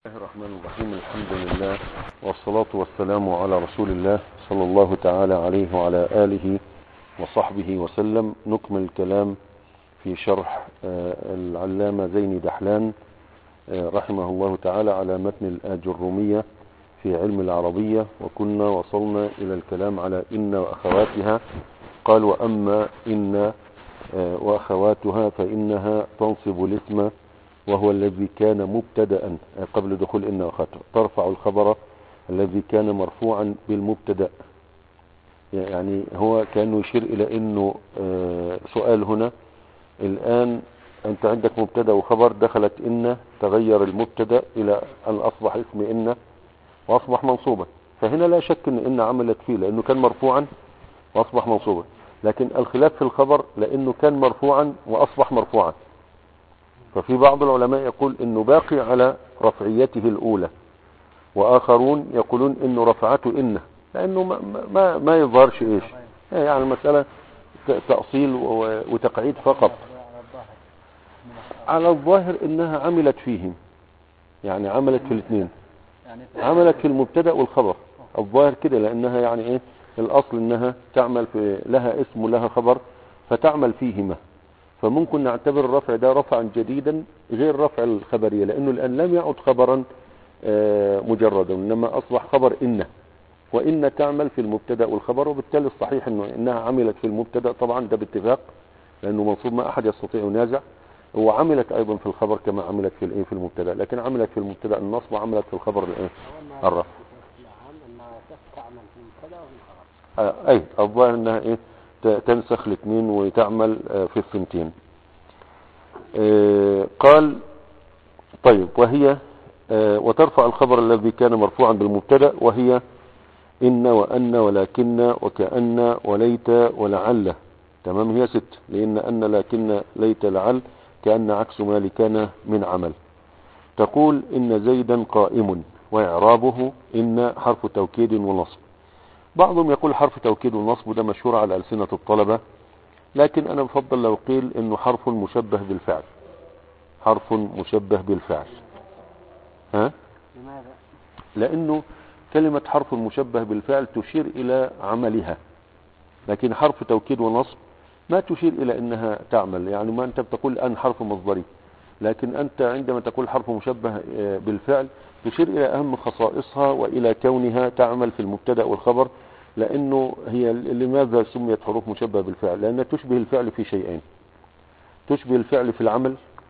الله الرحمن الرحيم الحمد لله والصلاة والسلام على رسول الله صلى الله تعالى عليه وعلى آله وصحبه وسلم نكمل الكلام في شرح العلامة زين دحلان رحمه الله تعالى على متن الآجرومية في علم العربية وكنا وصلنا إلى الكلام على إن وأخواتها قال وأما إن وأخواتها فإنها تنصب الاسم وهو الذي كان مبتدا قبل دخول إن وأخواته ترفع الخبر الذي كان مرفوعا بالمبتدا يعني هو كانه يشير إلى أنه سؤال هنا الآن أنت عندك مبتدا وخبر دخلت إن تغير المبتدا إلى أن أصبح اسم إن وأصبح منصوبا فهنا لا شك أن إن عملت فيه لأنه كان مرفوعا وأصبح منصوبا لكن الخلاف في الخبر لأنه كان مرفوعا وأصبح مرفوعا ففي بعض العلماء يقول انه باقي على رفعيته الاولى واخرون يقولون انه رفعته انه لانه ما, ما, ما يظهرش ايش يعني المسألة تأصيل وتقعيد فقط على الظاهر انها عملت فيهم يعني عملت في الاثنين عملت في المبتدا والخبر الظاهر كده لانها يعني ايه الاصل انها تعمل في لها اسم ولها خبر فتعمل فيهما فممكن نعتبر الرفع ده رفعا جديدا غير رفع الخبرية لأنه الآن لم يعد خبرا مجردا إنما أصبح خبر إن وإن تعمل في المبتدا والخبر وبالتالي الصحيح إنه إنها عملت في المبتدا طبعا ده باتفاق لأنه منصوب ما أحد يستطيع ينازع وعملت أيضا في الخبر كما عملت في الإيه في المبتدا لكن عملت في المبتدا النصب وعملت في الخبر الإيه الرفع آه أي الظاهر إنها إيه تنسخ الاثنين وتعمل في الثنتين قال طيب وهي وترفع الخبر الذي كان مرفوعا بالمبتدا وهي إن وأن ولكن وكأن وليت ولعل تمام هي ست لأن أن لكن ليت لعل كأن عكس ما لكان من عمل تقول إن زيدا قائم وإعرابه إن حرف توكيد ونصب بعضهم يقول حرف توكيد ونصب ده مشهور على ألسنة الطلبة لكن أنا بفضل لو قيل إنه حرف مشبه بالفعل حرف مشبه بالفعل ها؟ لماذا؟ لأنه كلمة حرف مشبه بالفعل تشير إلى عملها لكن حرف توكيد ونصب ما تشير إلى أنها تعمل يعني ما أنت بتقول أن حرف مصدري لكن أنت عندما تقول حرف مشبه بالفعل تشير إلى أهم خصائصها وإلى كونها تعمل في المبتدا والخبر لأنه هي لماذا سميت حروف مشبه بالفعل لأنها تشبه الفعل في شيئين تشبه الفعل في العمل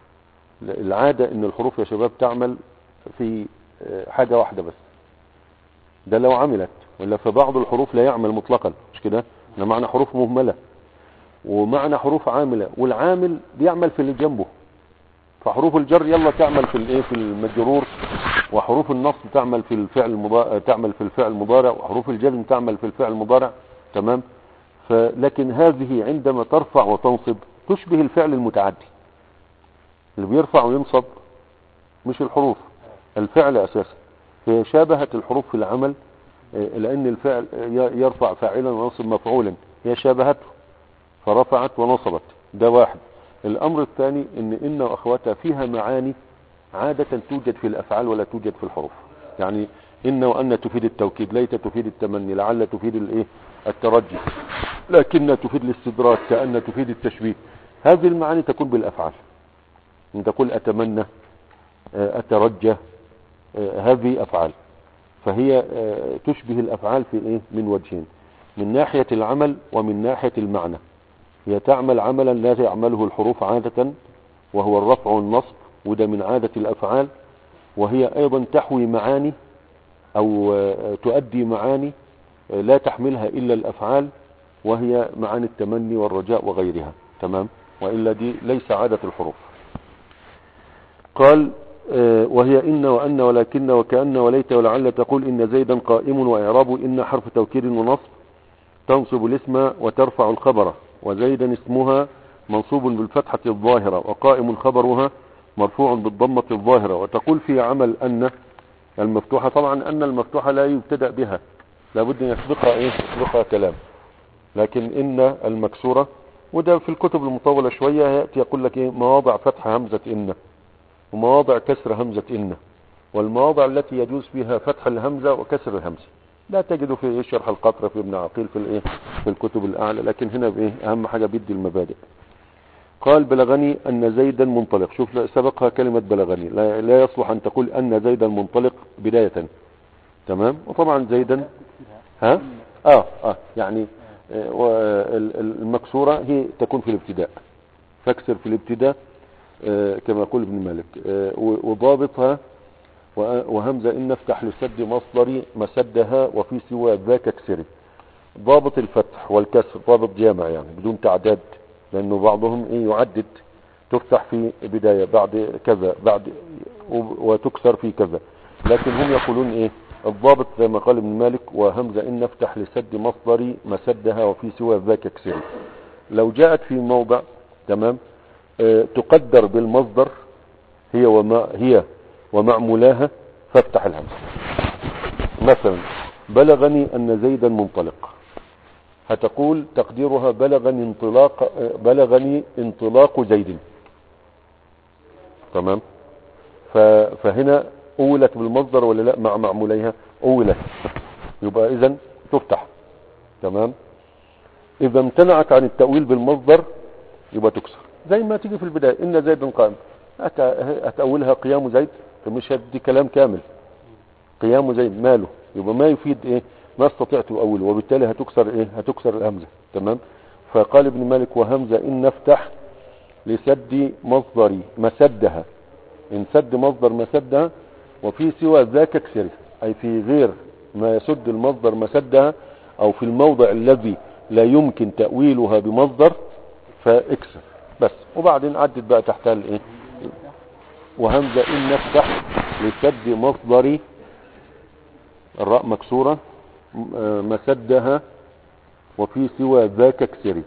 العادة أن الحروف يا شباب تعمل في حاجة واحدة بس ده لو عملت ولا في بعض الحروف لا يعمل مطلقا مش كده ده معنى حروف مهملة ومعنى حروف عاملة والعامل بيعمل في اللي جنبه فحروف الجر يلا تعمل في الايه في المجرور وحروف النصب تعمل في الفعل المضارع تعمل في الفعل المضارع وحروف الجزم تعمل في الفعل المضارع تمام فلكن هذه عندما ترفع وتنصب تشبه الفعل المتعدي اللي بيرفع وينصب مش الحروف الفعل اساسا هي شابهت الحروف في العمل لان الفعل يرفع فاعلا وينصب مفعولا هي شابهته فرفعت ونصبت ده واحد الامر الثاني ان ان واخواتها فيها معاني عادة توجد في الافعال ولا توجد في الحروف يعني ان وان تفيد التوكيد ليت تفيد التمني لعل تفيد الايه الترجي لكن تفيد الاستدراك كأن تفيد التشبيه هذه المعاني تكون بالافعال ان تقول اتمنى اترجى هذه افعال فهي تشبه الافعال في ايه من وجهين من ناحية العمل ومن ناحية المعنى هي تعمل عملا لا تعمله الحروف عادة وهو الرفع والنصب وده من عادة الأفعال وهي أيضا تحوي معاني أو تؤدي معاني لا تحملها إلا الأفعال وهي معاني التمني والرجاء وغيرها تمام وإلا دي ليس عادة الحروف قال وهي إن وأن ولكن وكأن وليت ولعل تقول إن زيدا قائم وإعراب إن حرف توكيد ونصب تنصب الاسم وترفع الخبر وزيدا اسمها منصوب بالفتحة الظاهرة وقائم خبرها مرفوع بالضمة الظاهرة وتقول في عمل أن المفتوحة طبعا أن المفتوحة لا يبتدأ بها لابد أن يسبقها إيه يسبقها كلام لكن إن المكسورة وده في الكتب المطولة شوية يأتي يقول لك إيه مواضع فتح همزة إن ومواضع كسر همزة إن والمواضع التي يجوز فيها فتح الهمزة وكسر الهمزة لا تجد في شرح القطر في ابن عقيل في الايه في الكتب الاعلى لكن هنا بايه اهم حاجة بيدي المبادئ قال بلغني ان زيدا منطلق شوف سبقها كلمة بلغني لا, لا يصلح ان تقول ان زيدا منطلق بداية تمام وطبعا زيدا ها اه اه يعني آه، وال- ال- المكسورة هي تكون في الابتداء فاكسر في الابتداء آه، كما يقول ابن مالك آه، و- وضابطها و- وهمزة إن افتح لسد مصدري مسدها وفي سوى ذاك اكسري ضابط الفتح والكسر ضابط جامع يعني بدون تعداد لأنه بعضهم إيه يعدد تفتح في بداية بعد كذا بعد و- وتكسر في كذا لكن هم يقولون إيه الضابط زي ما قال ابن مالك وهمزة إن افتح لسد مصدري مسدها وفي سوى ذاك اكسري لو جاءت في موضع تمام آه، تقدر بالمصدر هي وما هي ومعمولاها فافتح الهمزة مثلا بلغني أن زيدا منطلق هتقول تقديرها بلغني انطلاق آه، بلغني انطلاق زيد تمام ف- فهنا أولت بالمصدر ولا لا مع معموليها أولت يبقى إذا تفتح تمام إذا امتنعت عن التأويل بالمصدر يبقى تكسر زي ما تيجي في البداية إن زيد قائم هت- هتأولها قيام زيد فمش هدي كلام كامل قيام زيد ماله يبقى ما يفيد ايه ما استطيع تؤوله وبالتالي هتكسر ايه هتكسر الهمزة تمام فقال ابن مالك وهمزة إن نفتح لسد مصدري مسدها إن سد مصدر مسدها وفي سوى ذاك اكسره أي في غير ما يسد المصدر مسدها أو في الموضع الذي لا يمكن تأويلها بمصدر فاكسر بس وبعدين عدت بقى تحتها الايه وهمزة إن نفتح لسد مصدري الراء مكسورة م- آه، مسدها وفي سوى ذاك اكسري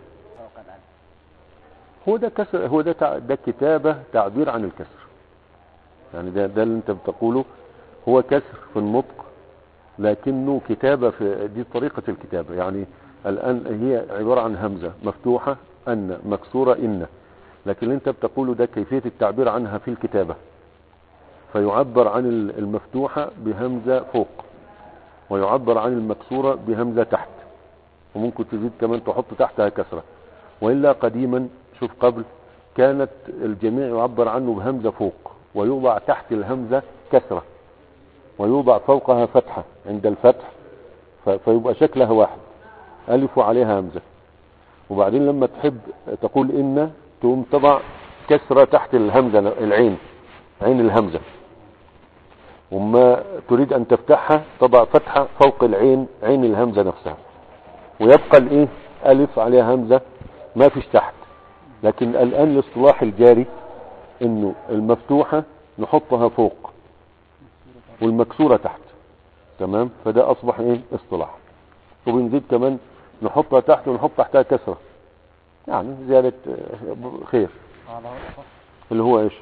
هو ده كسر هو ده تع- ده كتابة تعبير عن الكسر يعني ده ده اللي انت بتقوله هو كسر في النطق لكنه كتابة في دي طريقة الكتابة يعني الآن هي عبارة عن همزة مفتوحة أن مكسورة إن لكن اللي انت بتقوله ده كيفية التعبير عنها في الكتابة فيعبر عن ال- المفتوحة بهمزة فوق ويعبر عن المكسورة بهمزة تحت وممكن تزيد كمان تحط تحتها كسرة وإلا قديما شوف قبل كانت الجميع يعبر عنه بهمزة فوق ويوضع تحت الهمزة كسرة ويوضع فوقها فتحة عند الفتح ف- فيبقى شكلها واحد ألف وعليها همزة وبعدين لما تحب تقول إن تقوم تضع كسرة تحت الهمزة العين عين الهمزة وما تريد أن تفتحها تضع فتحة فوق العين عين الهمزة نفسها ويبقى الإيه ألف عليها همزة ما فيش تحت لكن الآن الاصطلاح الجاري إنه المفتوحة نحطها فوق والمكسورة تحت تمام فده أصبح إيه اصطلاح وبنزيد كمان نحطها تحت ونحط تحتها كسرة يعني زيادة آه، خير هذا هو الأصح اللي هو ايش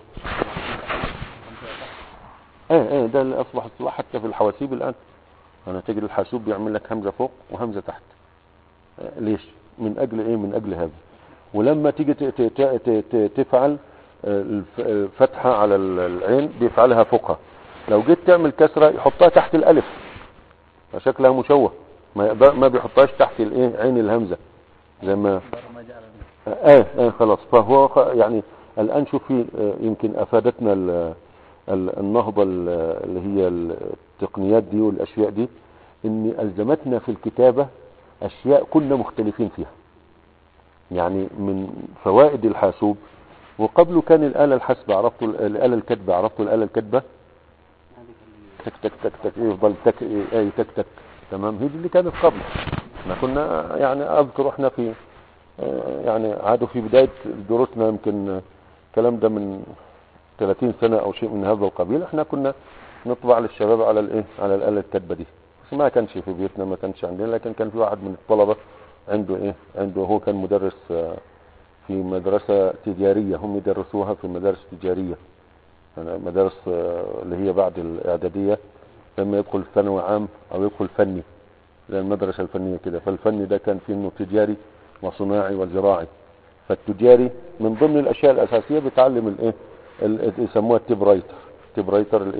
ايه ايه ده اللي اصبح اصطلاح حتى في الحواسيب الان انا تجد الحاسوب بيعمل لك همزه فوق وهمزه تحت آه، ليش من اجل ايه من اجل هذا ولما تيجي ت- ت- ت- ت- تفعل آه، الف- آه، فتحه على ال- العين بيفعلها فوقها لو جيت تعمل كسره يحطها تحت الالف فشكلها مشوه ما يقدر ما بيحطهاش تحت الايه عين الهمزه زي ما بر ما جعل اه اه خلاص فهو خ- يعني الان شوف في آه، يمكن افادتنا ال- ال- النهضه ال- اللي هي التقنيات دي والاشياء دي ان الزمتنا في الكتابه اشياء كنا مختلفين فيها يعني من فوائد الحاسوب وقبله كان الاله الحاسبه عرفتوا ال- الاله الكاتبه عرفتوا الاله الكاتبه تك تك تك تك يفضل تك اي تك تك تمام هي دي اللي كانت قبل احنا كنا يعني اذكر احنا في آه، يعني عادوا في بداية دروسنا يمكن آه، الكلام ده من 30 سنة او شيء من هذا القبيل احنا كنا نطبع للشباب على الايه على الآلة الكاتبة دي بس ما كانش في بيوتنا ما كانش عندنا لكن كان في واحد من الطلبة عنده ايه عنده هو كان مدرس آه، في مدرسة تجارية هم يدرسوها في مدارس تجارية يعني مدارس آه، اللي هي بعد الإعدادية لما يدخل ثانوي عام أو يدخل فني زي المدرسة الفنية كده فالفني ده كان فيه انه تجاري وصناعي وزراعي فالتجاري من ضمن الاشياء الاساسية بيتعلم الايه ال- يسموها التيب رايتر التيب رايتر الايه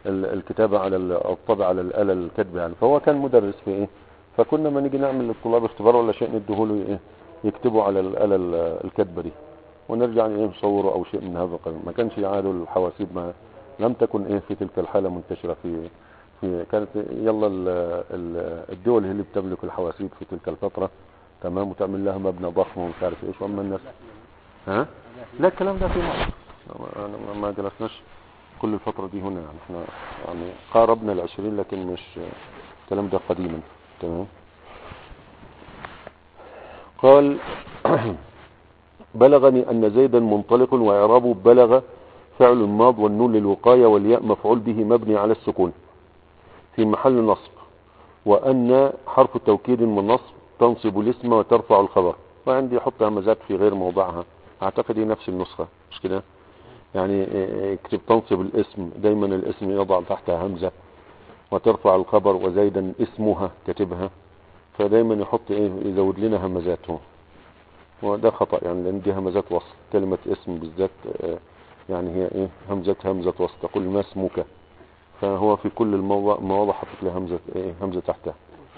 ال- الكتابة على ال- أو الطبع على الآلة الكتب يعني فهو كان مدرس في إيه فكنا ما نيجي نعمل للطلاب اختبار ولا شيء نديهوله إيه يكتبوا على الآلة ال- الكتبة دي ونرجع إيه نصوره أو شيء من هذا القبيل ما كانش عاده الحواسيب ما لم تكن إيه في تلك الحالة منتشرة في في كانت يلا ال- ال- الدول هي اللي بتملك الحواسيب في تلك الفترة تمام وتعمل لها مبنى ضخم ومش عارف ايش واما الناس ها لا الكلام ده في مصر أنا ما جلسناش كل الفترة دي هنا يعني احنا يعني قاربنا العشرين لكن مش الكلام ده قديما تمام قال بلغني أن زيدا منطلق وإعرابه بلغ فعل ماض والنون للوقاية والياء مفعول به مبني على السكون في محل نصب وأن حرف توكيد من نصب تنصب الاسم وترفع الخبر وعندي يحط همزات في غير موضعها اعتقد هي نفس النسخة مش كده يعني إيه، اكتب تنصب الاسم دايما الاسم يضع تحتها همزة وترفع الخبر وزيدا اسمها كتبها فدايما يحط ايه يزود لنا همزات هو وده خطأ يعني لان دي همزات وصل كلمة اسم بالذات آه، يعني هي ايه همزة همزة وصل تقول ما اسمك فهو في كل المواضع مواضع حطت له همزة ايه همزة تحتها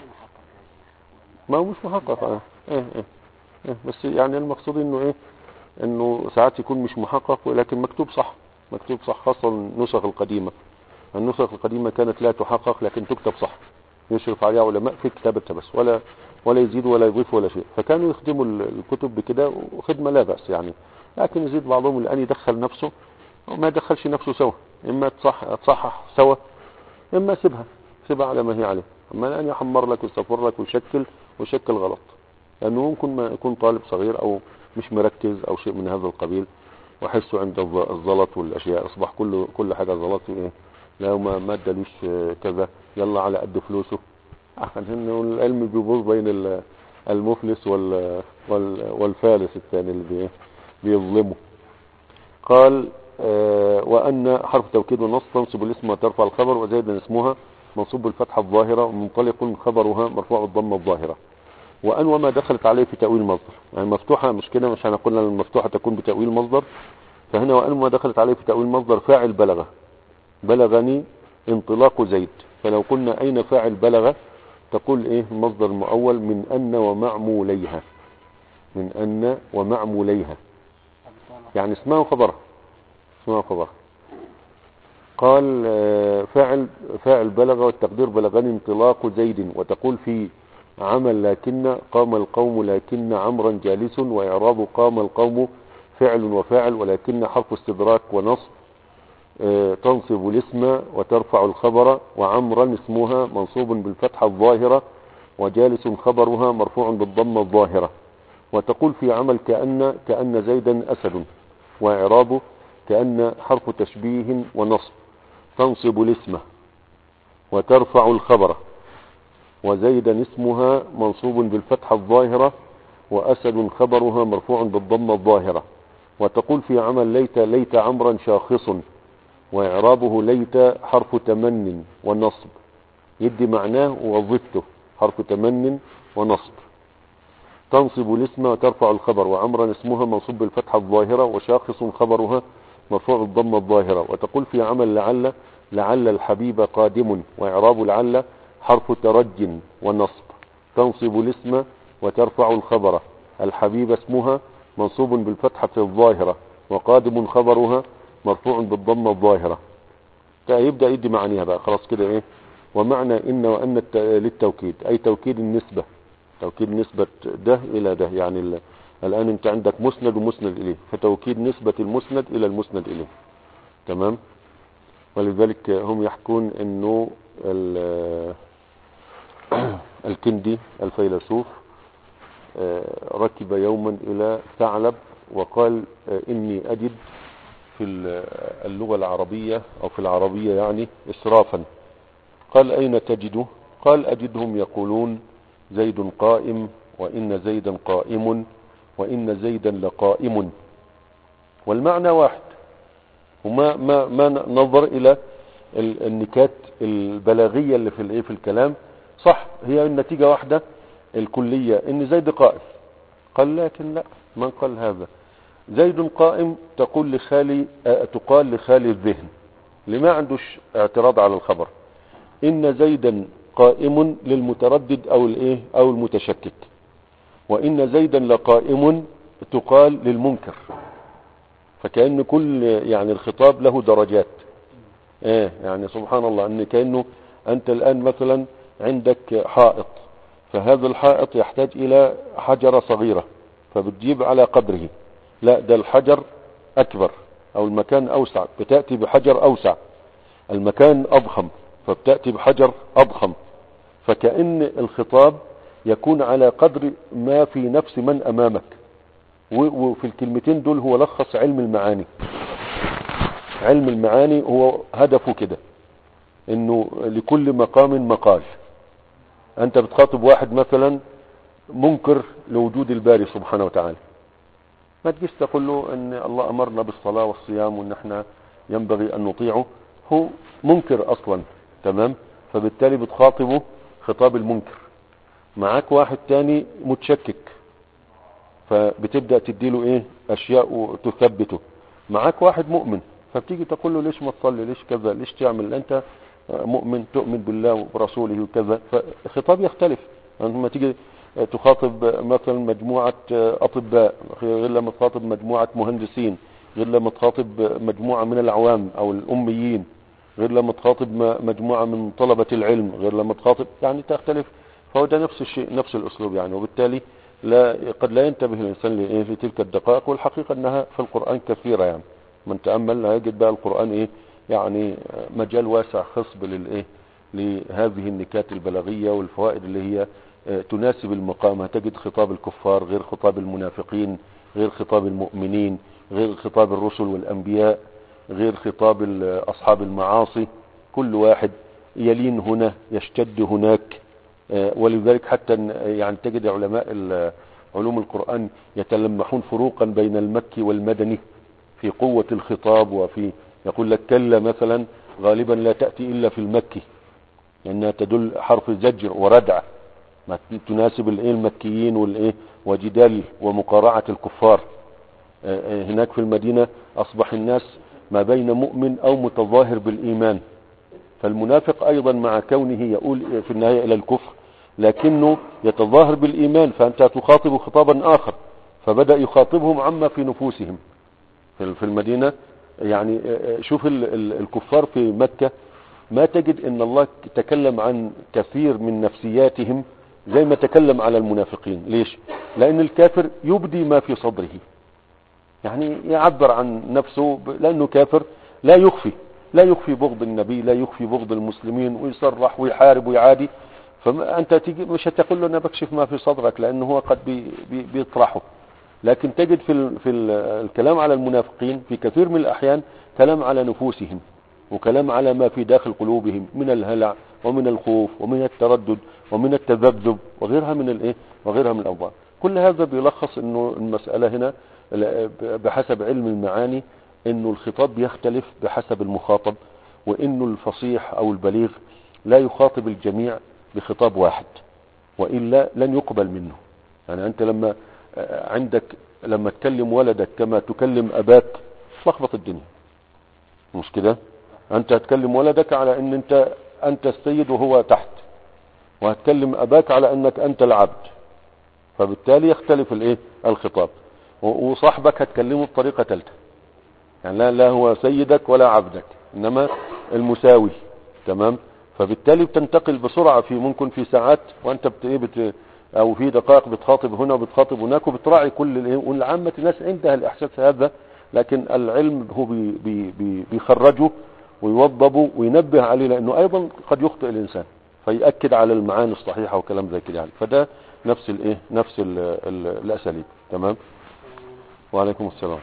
ما هو مش محقق اه ايه ايه ايه بس يعني المقصود انه ايه انه ساعات يكون مش محقق ولكن مكتوب صح مكتوب صح خاصة النسخ القديمة النسخ القديمة كانت لا تحقق لكن تكتب صح يشرف عليها علماء في كتابتها بس ولا ولا يزيد ولا يضيف ولا شيء فكانوا يخدموا ال- الكتب بكده وخدمة لا بأس يعني لكن يزيد بعضهم الآن يدخل نفسه وما يدخلش نفسه سوا إما تصح تصحح سوا إما سيبها سيبها على ما هي عليه أما الآن يحمر لك ويستفر لك ويشكل ويشكل غلط لأنه ممكن ما يكون طالب صغير أو مش مركز أو شيء من هذا القبيل وحسه عند الز- الزلط والأشياء أصبح كل كل حاجة زلط إيه لا ما ما اداليش آه، كذا يلا على قد فلوسه عشان انه العلم بيبوظ بين ال- المفلس وال وال والفالس الثاني اللي بي- بيظلمه قال آه، وأن حرف توكيد ونص تنصب الاسم وترفع الخبر وزيدا اسمها منصوب بالفتحة الظاهرة ومنطلق خبرها مرفوع بالضمة الظاهرة وأن وما دخلت عليه في تأويل مصدر يعني مفتوحة مش كده مش احنا قلنا المفتوحة تكون بتأويل مصدر فهنا وأن وما دخلت عليه في تأويل مصدر فاعل بلغ بلغني انطلاق زيد فلو قلنا أين فاعل بلغ تقول إيه المصدر المؤول من أن ومعموليها من أن ومعموليها يعني اسمها وخبرها اسمها وخبرها قال آه، فاعل فاعل بلغ والتقدير بلغني انطلاق زيد وتقول في عمل لكن قام القوم لكن عمرا جالس وإعراب قام القوم فعل وفاعل ولكن حرف استدراك ونصب آه، تنصب الاسم وترفع الخبر وعمرا اسمها منصوب بالفتحة الظاهرة وجالس خبرها مرفوع بالضمة الظاهرة وتقول في عمل كأن كأن زيدا أسد وإعرابه كأن حرف تشبيه ونصب تنصب الاسم وترفع الخبر وزيدا اسمها منصوب بالفتحة الظاهرة وأسد خبرها مرفوع بالضمة الظاهرة وتقول في عمل ليت ليت عمرا شاخص وإعرابه ليت حرف تمن ونصب يدي معناه ووظيفته حرف تمن ونصب تنصب الاسم وترفع الخبر وعمرا اسمها منصوب بالفتحة الظاهرة وشاخص خبرها مرفوع بالضمة الظاهرة وتقول في عمل لعل لعل الحبيب قادم وإعراب لعل حرف ترج ونصب تنصب الاسم وترفع الخبر الحبيب اسمها منصوب بالفتحة الظاهرة وقادم خبرها مرفوع بالضمة الظاهرة يبدأ يدي معانيها بقى خلاص كده ايه ومعنى ان وان الت- للتوكيد اي توكيد النسبة توكيد نسبة ده الى ده يعني ال- الان انت عندك مسند ومسند اليه فتوكيد نسبة المسند الى المسند اليه تمام ولذلك هم يحكون انه ال- الكندي الفيلسوف آه، ركب يوما الى ثعلب وقال آه، اني اجد في ال- اللغة العربية او في العربية يعني اسرافا قال اين تجده قال اجدهم يقولون زيد قائم وان زيدا قائم وان زيدا لقائم والمعنى واحد وما ما ما نظر الى ال- النكات البلاغية اللي في الايه في الكلام صح هي النتيجة واحدة الكلية ان زيد قائم قال لكن لا من قال هذا زيد قائم تقول لخالي آه، تقال لخالي الذهن اللي ما عندوش اعتراض على الخبر ان زيدا قائم للمتردد او الايه او المتشكك وان زيدا لقائم تقال للمنكر فكأن كل يعني الخطاب له درجات ايه يعني سبحان الله ان كأنه انت الان مثلا عندك حائط فهذا الحائط يحتاج الى حجرة صغيرة فبتجيب على قدره لا ده الحجر اكبر او المكان اوسع بتأتي بحجر اوسع المكان اضخم فبتأتي بحجر اضخم فكأن الخطاب يكون على قدر ما في نفس من امامك وفي الكلمتين دول هو لخص علم المعاني علم المعاني هو هدفه كده انه لكل مقام مقال انت بتخاطب واحد مثلا منكر لوجود الباري سبحانه وتعالى ما تجيش تقول له ان الله امرنا بالصلاة والصيام وان احنا ينبغي ان نطيعه هو منكر اصلا تمام فبالتالي بتخاطبه خطاب المنكر معاك واحد تاني متشكك فبتبدأ تديله ايه اشياء تثبته معاك واحد مؤمن فبتيجي تقول له ليش ما تصلي ليش كذا ليش تعمل انت مؤمن تؤمن بالله وبرسوله وكذا فالخطاب يختلف لما تيجي تخاطب مثلا مجموعة اطباء غير لما تخاطب مجموعة مهندسين غير لما تخاطب مجموعة من العوام او الاميين غير لما تخاطب مجموعة من طلبة العلم غير لما تخاطب يعني تختلف فهو ده نفس الشيء نفس الاسلوب يعني وبالتالي لا قد لا ينتبه الانسان لايه لتلك الدقائق والحقيقة انها في القرآن كثيرة يعني من تأمل هيجد بقى القرآن ايه يعني مجال واسع خصب للايه لهذه النكات البلاغية والفوائد اللي هي تناسب المقام هتجد خطاب الكفار غير خطاب المنافقين غير خطاب المؤمنين غير خطاب الرسل والانبياء غير خطاب اصحاب المعاصي كل واحد يلين هنا يشتد هناك ولذلك حتى يعني تجد علماء علوم القرآن يتلمحون فروقا بين المكي والمدني في قوة الخطاب وفي يقول لك كلا مثلا غالبا لا تأتي إلا في المكي لأنها تدل حرف زجر وردع ما تناسب الايه المكيين والايه وجدال ومقارعة الكفار هناك في المدينة أصبح الناس ما بين مؤمن أو متظاهر بالإيمان فالمنافق أيضا مع كونه يقول في النهاية إلى الكفر لكنه يتظاهر بالإيمان فأنت تخاطب خطابا آخر فبدأ يخاطبهم عما في نفوسهم في المدينة يعني شوف الكفار في مكة ما تجد ان الله تكلم عن كثير من نفسياتهم زي ما تكلم على المنافقين ليش لان الكافر يبدي ما في صدره يعني يعبر عن نفسه لانه كافر لا يخفي لا يخفي بغض النبي لا يخفي بغض المسلمين ويصرح ويحارب ويعادي فانت تيجي مش هتقول له انا بكشف ما في صدرك لانه هو قد بي بي بيطرحه لكن تجد في ال في ال الكلام على المنافقين في كثير من الاحيان كلام على نفوسهم وكلام على ما في داخل قلوبهم من الهلع ومن الخوف ومن التردد ومن التذبذب وغيرها من الايه وغيرها من الاوضاع كل هذا بيلخص انه المسألة هنا بحسب علم المعاني انه الخطاب يختلف بحسب المخاطب وانه الفصيح او البليغ لا يخاطب الجميع بخطاب واحد وإلا لن يقبل منه يعني أنت لما عندك لما تكلم ولدك كما تكلم أباك تلخبط الدنيا مش كده أنت هتكلم ولدك على أن أنت أنت السيد وهو تحت وهتكلم أباك على أنك أنت العبد فبالتالي يختلف الايه الخطاب وصاحبك هتكلمه بطريقة ثالثه يعني لا, لا هو سيدك ولا عبدك انما المساوي تمام فبالتالي بتنتقل بسرعة في ممكن في ساعات وانت بت ايه بت او في دقائق بتخاطب هنا وبتخاطب هناك وبتراعي كل الايه والعامة الناس عندها الاحساس هذا لكن العلم هو بي بي بي بيخرجه ويوضبه وينبه عليه لانه ايضا قد يخطئ الانسان فيأكد على المعاني الصحيحة وكلام زي كده يعني فده نفس الايه نفس ال ال الاساليب تمام وعليكم السلام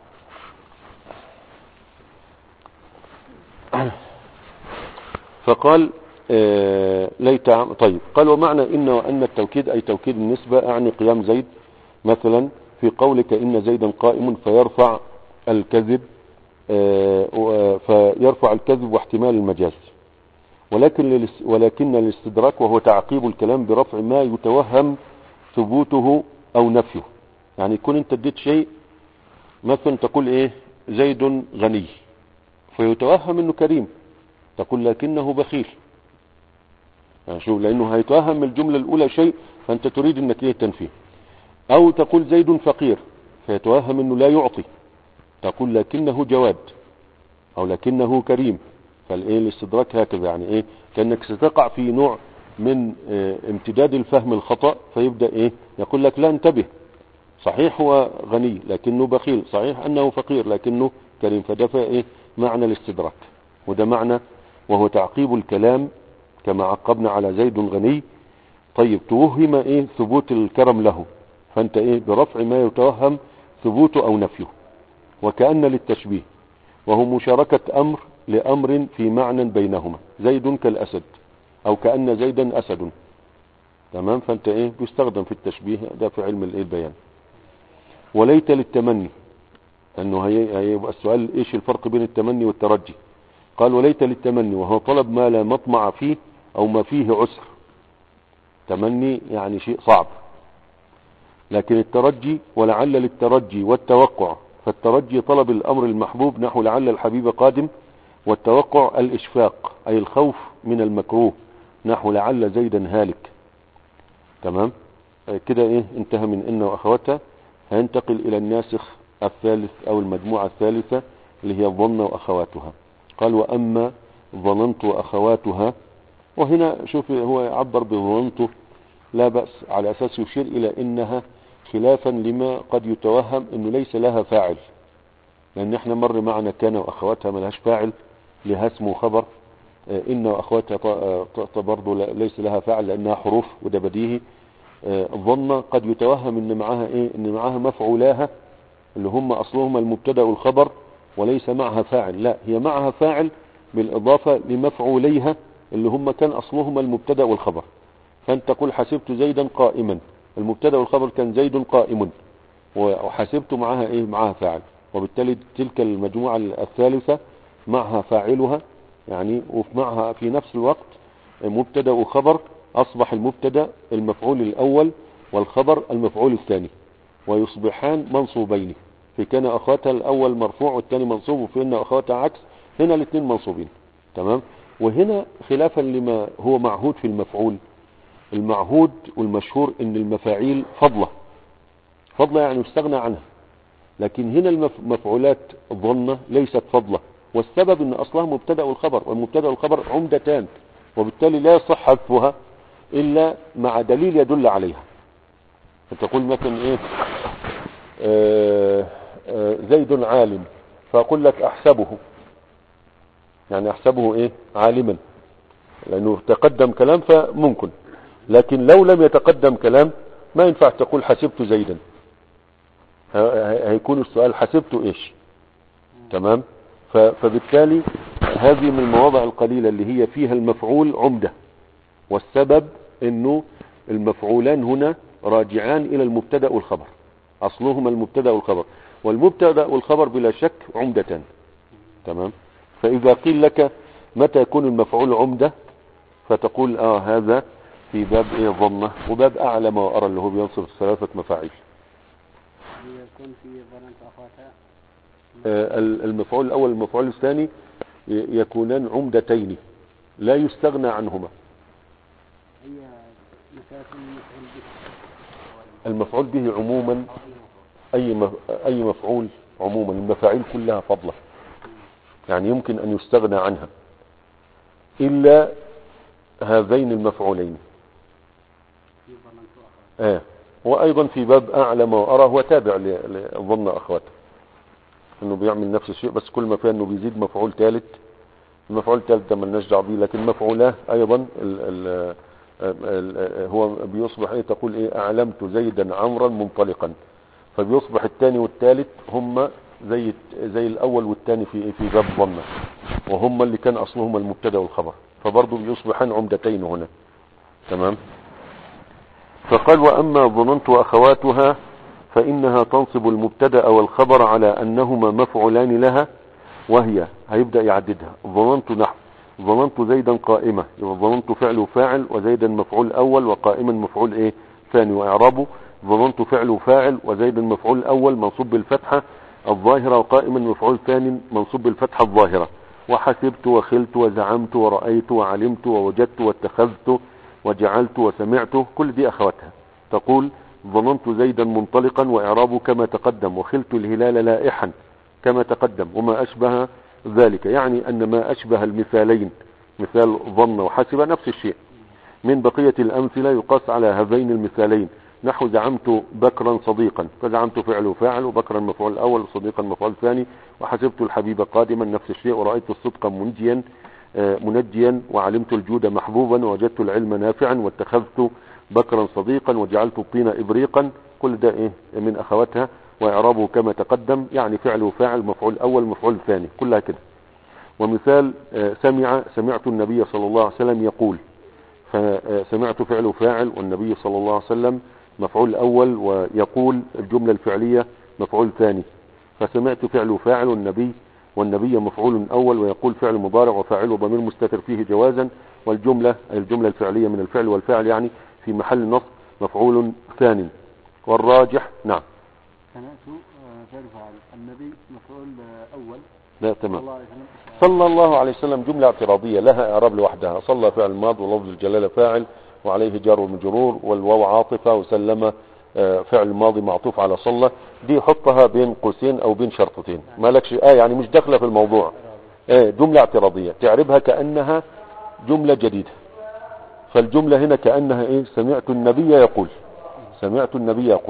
فقال آه ليت طيب قال ومعنى إن أن التوكيد أي توكيد النسبة أعني قيام زيد مثلا في قولك إن زيدا قائم فيرفع الكذب آه فيرفع الكذب واحتمال المجاز ولكن ولكن الاستدراك وهو تعقيب الكلام برفع ما يتوهم ثبوته أو نفيه يعني يكون انت اديت شيء مثلا تقول ايه زيد غني فيتوهم انه كريم تقول لكنه بخيل يعني شوف لانه هيتوهم من الجملة الاولى شيء فانت تريد انك ايه تنفيه او تقول زيد فقير فيتوهم انه لا يعطي تقول لكنه جواد او لكنه كريم فالايه الاستدراك هكذا يعني ايه كانك ستقع في نوع من اه امتداد الفهم الخطأ فيبدأ ايه يقول لك لا انتبه صحيح هو غني لكنه بخيل صحيح انه فقير لكنه كريم فده ايه معنى الاستدراك وده معنى وهو تعقيب الكلام كما عقبنا على زيد غني طيب توهم ايه ثبوت الكرم له فانت ايه برفع ما يتوهم ثبوته او نفيه وكأن للتشبيه وهو مشاركة امر لامر في معنى بينهما زيد كالاسد او كأن زيدا اسد تمام فانت ايه بيستخدم في التشبيه ده في علم الايه البيان وليت للتمني انه هيبقى السؤال ايش الفرق بين التمني والترجي قال وليت للتمني وهو طلب ما لا مطمع فيه او ما فيه عسر تمني يعني شيء صعب لكن الترجي ولعل للترجي والتوقع فالترجي طلب الامر المحبوب نحو لعل الحبيب قادم والتوقع الاشفاق اي الخوف من المكروه نحو لعل زيدا هالك تمام كده ايه انتهى من ان واخواتها هينتقل الى الناسخ الثالث او المجموعة الثالثة اللي هي الظن واخواتها قال واما ظننت واخواتها وهنا شوف هو يعبر بظننته لا بأس على اساس يشير الى انها خلافا لما قد يتوهم انه ليس لها فاعل لان احنا مر معنا كان واخواتها ملهاش فاعل لها اسم وخبر ان واخواتها برضه ليس لها فاعل لانها حروف وده بديهي الظن قد يتوهم ان معاها ايه ان معاها مفعولاها اللي هم اصلهما المبتدا والخبر وليس معها فاعل لا هي معها فاعل بالاضافه لمفعوليها اللي هم كان اصلهما المبتدا والخبر فانت تقول حسبت زيدا قائما المبتدا والخبر كان زيد قائم وحسبت معها ايه معها فاعل وبالتالي تلك المجموعه الثالثه معها فاعلها يعني ومعها في نفس الوقت مبتدا وخبر اصبح المبتدا المفعول الاول والخبر المفعول الثاني ويصبحان منصوبين في كان اخواتها الاول مرفوع والثاني منصوب وفي ان اخواتها عكس هنا الاثنين منصوبين تمام وهنا خلافا لما هو معهود في المفعول المعهود والمشهور ان المفاعيل فضلة فضلة يعني يستغنى عنها لكن هنا المفعولات ظنة ليست فضلة والسبب ان اصلها مبتدا والخبر والمبتدا والخبر عمدتان وبالتالي لا يصح حذفها الا مع دليل يدل عليها فتقول مثلا ايه آه آه زيد عالم فاقول لك احسبه يعني احسبه ايه عالما لانه تقدم كلام فممكن لكن لو لم يتقدم كلام ما ينفع تقول حسبت زيدا هيكون السؤال حسبت ايش تمام فبالتالي هذه من المواضع القليلة اللي هي فيها المفعول عمدة والسبب انه المفعولان هنا راجعان الى المبتدا والخبر اصلهما المبتدا والخبر والمبتدا والخبر بلا شك عمدتان تمام فاذا قيل لك متى يكون المفعول عمدة فتقول اه هذا في باب ايه ظنه وباب اعلم وارى اللي هو بينصب ثلاثة مفاعيل يكون في ظننت اخواتها آه المفعول الاول والمفعول الثاني يكونان عمدتين لا يستغنى عنهما هي مسألة المفعول به المفعول به عموما اي مف... اي مفعول عموما المفاعيل كلها فضلة يعني يمكن ان يستغنى عنها الا هذين المفعولين في ظننت اخواتها آه. وايضا في باب اعلم وارى هو تابع لظن اخواته انه بيعمل نفس الشيء بس كل ما فيها انه بيزيد مفعول ثالث المفعول الثالث ده مالناش دعوه بيه لكن مفعولاه ايضا ال ال ال هو بيصبح ايه تقول ايه اعلمت زيدا عمرا منطلقا فبيصبح الثاني والثالث هم زي زي الاول والثاني في في باب ظنه وهم اللي كان اصلهما المبتدا والخبر فبرضه بيصبحان عمدتين هنا تمام فقال واما ظننت واخواتها فانها تنصب المبتدا والخبر على انهما مفعولان لها وهي هيبدا يعددها ظننت نحو ظننت زيدا قائمه يبقى ظننت فعل وفاعل وزيدا مفعول اول وقائما مفعول ايه ثاني واعرابه ظننت فعل وفاعل وزيدا مفعول اول منصوب بالفتحه الظاهره وقائما مفعول ثاني منصوب بالفتحه الظاهره وحسبت وخلت وزعمت ورأيت وعلمت ووجدت واتخذت وجعلت وسمعت كل دي أخواتها تقول ظننت زيدا منطلقا وإعرابه كما تقدم وخلت الهلال لائحا كما تقدم وما أشبه ذلك يعني أن ما أشبه المثالين مثال ظن وحسب نفس الشيء من بقية الأمثلة يقاس على هذين المثالين نحو زعمت بكرا صديقا فزعمت فعل وفاعل وبكرا مفعول الأول وصديقا مفعول ثاني وحسبت الحبيب قادما نفس الشيء ورأيت الصدق منجيا آه، منجيا وعلمت الجود محبوبا ووجدت العلم نافعا واتخذت بكرا صديقا وجعلت الطين إبريقا كل ده إيه من أخواتها وإعرابه كما تقدم يعني فعل وفاعل مفعول أول مفعول ثاني كلها كده ومثال آه، سمع سمعت النبي صلى الله عليه وسلم يقول فسمعت فعل فاعل والنبي صلى الله عليه وسلم مفعول أول ويقول الجملة الفعلية مفعول ثاني فسمعت فعل فاعل والنبي والنبي مفعول أول ويقول فعل مضارع وفاعل ضمير مستتر فيه جوازا والجملة أي الجملة الفعلية من الفعل والفاعل يعني في محل نصب مفعول ثاني والراجح نعم سمعت فعل فاعل النبي مفعول أول لا صلى تمام الله عليه وسلم صلى الله عليه وسلم جملة اعتراضية لها اعراب لوحدها صلى فعل ماض ولفظ الجلالة فاعل وعليه جار ومجرور والواو عاطفة وسلم آه، فعل ماضي معطوف على صلى دي حطها بين قوسين او بين شرطتين ما لكش اه يعني مش داخله في الموضوع اه جملة اعتراضية تعربها كأنها جملة جديدة فالجملة هنا كأنها ايه سمعت النبي يقول سمعت النبي يقول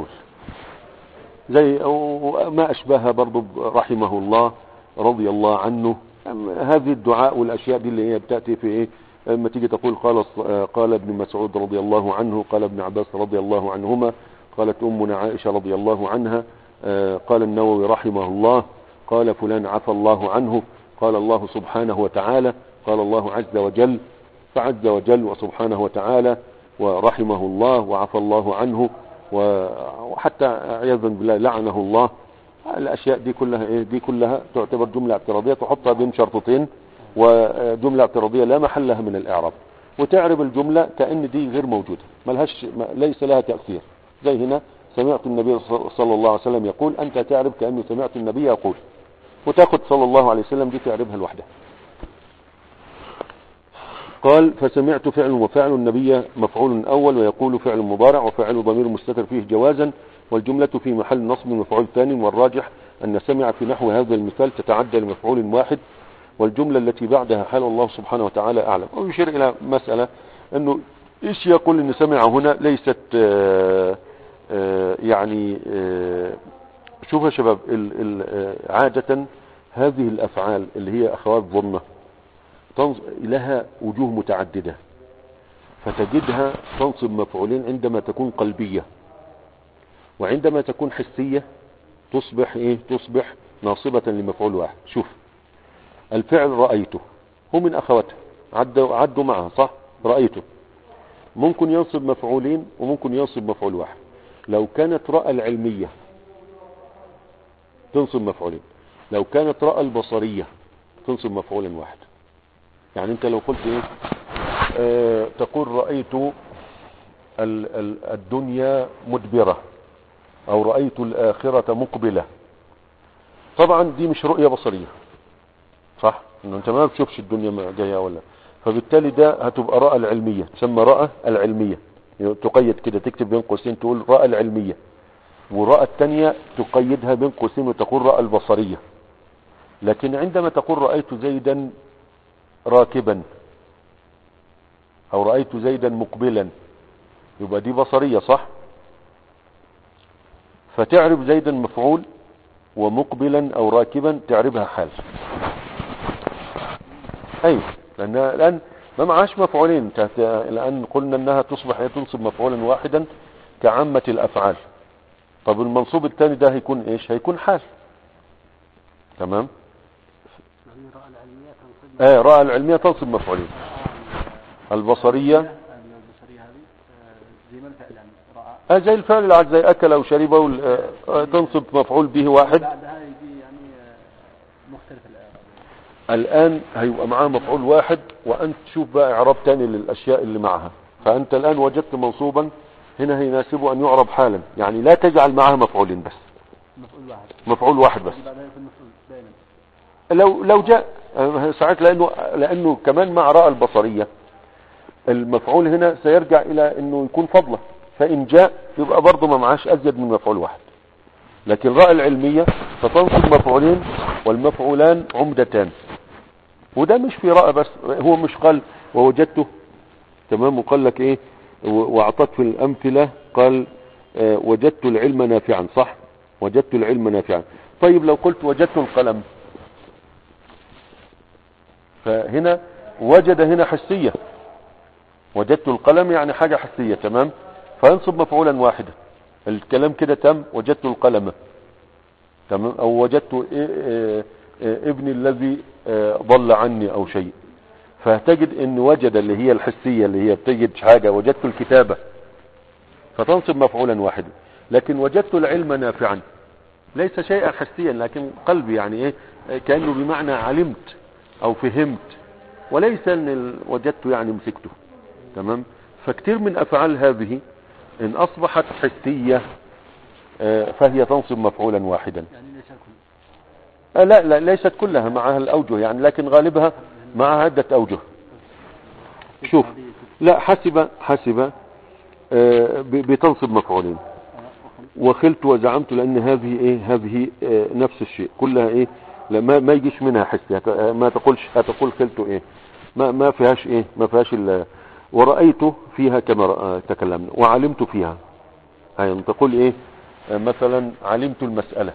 زي أو ما أشبهها برضو رحمه الله رضي الله عنه أم هذه الدعاء والأشياء دي اللي هي بتأتي في إيه لما تيجي تقول قال آه، قال ابن مسعود رضي الله عنه قال ابن عباس رضي الله عنهما قالت أمنا عائشة رضي الله عنها آه، قال النووي رحمه الله قال فلان عفى الله عنه قال الله سبحانه وتعالى قال الله عز وجل فعز وجل وسبحانه وتعالى ورحمه الله وعفى الله عنه و- وحتى عياذا بالله لعنه الله الاشياء دي كلها ايه دي كلها تعتبر جمله اعتراضيه تحطها بين شرطتين وجمله اعتراضيه لا محل لها من الاعراب وتعرب الجمله كان دي غير موجوده ملهاش ما- ليس لها تاثير زي هنا سمعت النبي صلى الله عليه وسلم يقول انت تعرب كانه سمعت النبي يقول وتاخذ صلى الله عليه وسلم دي تعربها لوحدها قال فسمعت فعل وفعل النبي مفعول أول ويقول فعل مضارع وفعل ضمير مستتر فيه جوازا والجملة في محل نصب مفعول ثاني والراجح أن سمع في نحو هذا المثال تتعدى لمفعول واحد والجملة التي بعدها حال الله سبحانه وتعالى أعلم ويشير إلى مسألة أنه إيش يقول أن سمع هنا ليست آه، آه، يعني آه، شوف يا شباب ال- ال- آه، عادة هذه الأفعال اللي هي أخوات ظنه تنص... لها وجوه متعددة فتجدها تنصب مفعولين عندما تكون قلبية وعندما تكون حسية تصبح ايه تصبح ناصبة لمفعول واحد شوف الفعل رأيته هو من اخواتها عدوا, عدوا معها صح رأيته ممكن ينصب مفعولين وممكن ينصب مفعول واحد لو كانت رأى العلمية تنصب مفعولين لو كانت رأى البصرية تنصب مفعولا واحد يعني انت لو قلت ايه آه تقول رأيت ال- ال- الدنيا مدبرة او رأيت الآخرة مقبلة طبعا دي مش رؤية بصرية صح انه انت ما بتشوفش الدنيا ما جاية ولا فبالتالي ده هتبقى رأى العلمية تسمى رأى العلمية يعني تقيد كده تكتب بين قوسين تقول رأى العلمية ورأى التانية تقيدها بين قوسين وتقول رأى البصرية لكن عندما تقول رأيت زيدا راكبا او رأيت زيدا مقبلا يبقى دي بصرية صح فتعرف زيدا مفعول ومقبلا او راكبا تعربها حال اي لان الان ما معاش مفعولين تحت- الان قلنا انها تصبح هي تنصب مفعولا واحدا كعامة الافعال طب المنصوب الثاني ده هيكون ايش هيكون حال تمام يعني رأى العلمية تنصب اه رأى العلمية تنصب مفعولين رأى البصرية البصرية هذه آه، زي ما الفعل يعني رأى آه زي الفعل العاد زي اكل او شرب أو ال- آه، آه، تنصب مفعول به واحد بعدها يجي يعني آه، مختلف الإعراب الان هيبقى معاه مفعول واحد وانت تشوف بقى اعراب تاني للاشياء اللي معها فانت الان وجدت منصوبا هنا هيناسبه ان يعرب حالا يعني لا تجعل معها مفعولين بس مفعول واحد مفعول واحد بس يجي بعدها يكون مفعول دائما لو لو جاء آه، ساعات لانه لانه كمان مع راء البصريه المفعول هنا سيرجع الى انه يكون فضله فان جاء يبقى برضه ما معاش ازيد من مفعول واحد لكن راء العلميه فتنصب مفعولين والمفعولان عمدتان وده مش في راء بس هو مش قال ووجدته تمام وقال لك ايه و- واعطت في الامثله قال آه، وجدت العلم نافعا صح وجدت العلم نافعا طيب لو قلت وجدت القلم فهنا وجد هنا حسية وجدت القلم يعني حاجة حسية تمام فينصب مفعولا واحدا الكلام كده تم وجدت القلم تمام او وجدت إيه إيه إيه ابني الذي آه، ضل عني او شيء فهتجد ان وجد اللي هي الحسية اللي هي بتجد حاجة وجدت الكتابة فتنصب مفعولا واحدا لكن وجدت العلم نافعا ليس شيئا حسيا لكن قلبي يعني ايه كأنه بمعنى علمت او فهمت وليس ان ال- وجدته يعني مسكته تمام فكتير من افعال هذه ان اصبحت حسية آه، فهي تنصب مفعولا واحدا يعني ليس كل آه، لا لا ليست كلها معها الاوجه يعني لكن غالبها معها عدة اوجه شوف هذه لا حسب حسب آه، ب- بتنصب مفعولين آه، وخل- وخلت وزعمت لان هذه ايه هذه آه، نفس الشيء كلها ايه لا ما ما يجيش منها حس هت- آه، ما تقولش هتقول خلت ايه ما ما فيهاش ايه ما فيهاش الا ورأيت فيها كما آه، تكلمنا وعلمت فيها هاي تقول ايه آه، مثلا علمت المسألة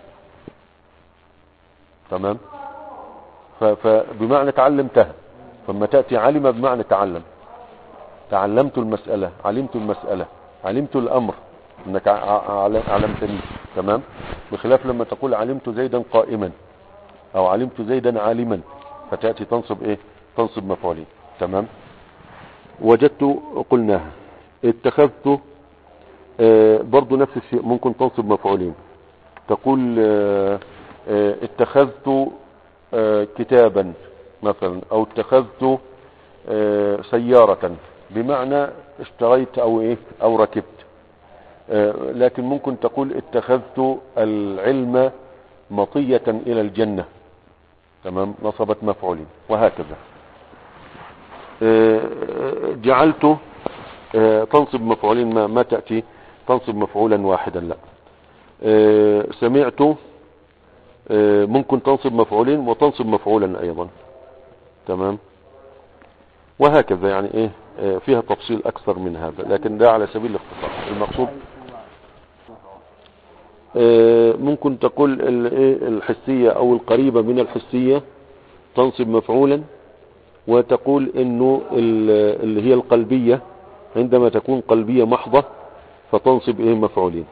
تمام ف- فبمعنى تعلمتها فلما تأتي علم بمعنى تعلم تعلمت المسألة علمت المسألة علمت الأمر انك ع- ع- عل- علمتني تمام بخلاف لما تقول علمت زيدا قائما او علمت زيدا عالما فتأتي تنصب ايه تنصب مفعولين تمام وجدت قلناها اتخذت آه، برضو نفس الشيء ممكن تنصب مفعولين تقول آه، آه، اتخذت آه، كتابا مثلا او اتخذت آه، سيارة بمعنى اشتريت او ايه او ركبت آه، لكن ممكن تقول اتخذت العلم مطية الى الجنة تمام نصبت مفعولين وهكذا آه، جعلت آه، تنصب مفعولين ما, ما تأتي تنصب مفعولا واحدا لا آه، سمعت آه، ممكن تنصب مفعولين وتنصب مفعولا ايضا تمام وهكذا يعني ايه آه، فيها تفصيل اكثر من هذا لكن ده على سبيل الاختصار المقصود آه، ممكن تقول ال- إيه الحسية او القريبة من الحسية تنصب مفعولا وتقول انه ال- اللي هي القلبية عندما تكون قلبية محضة فتنصب ايه مفعولين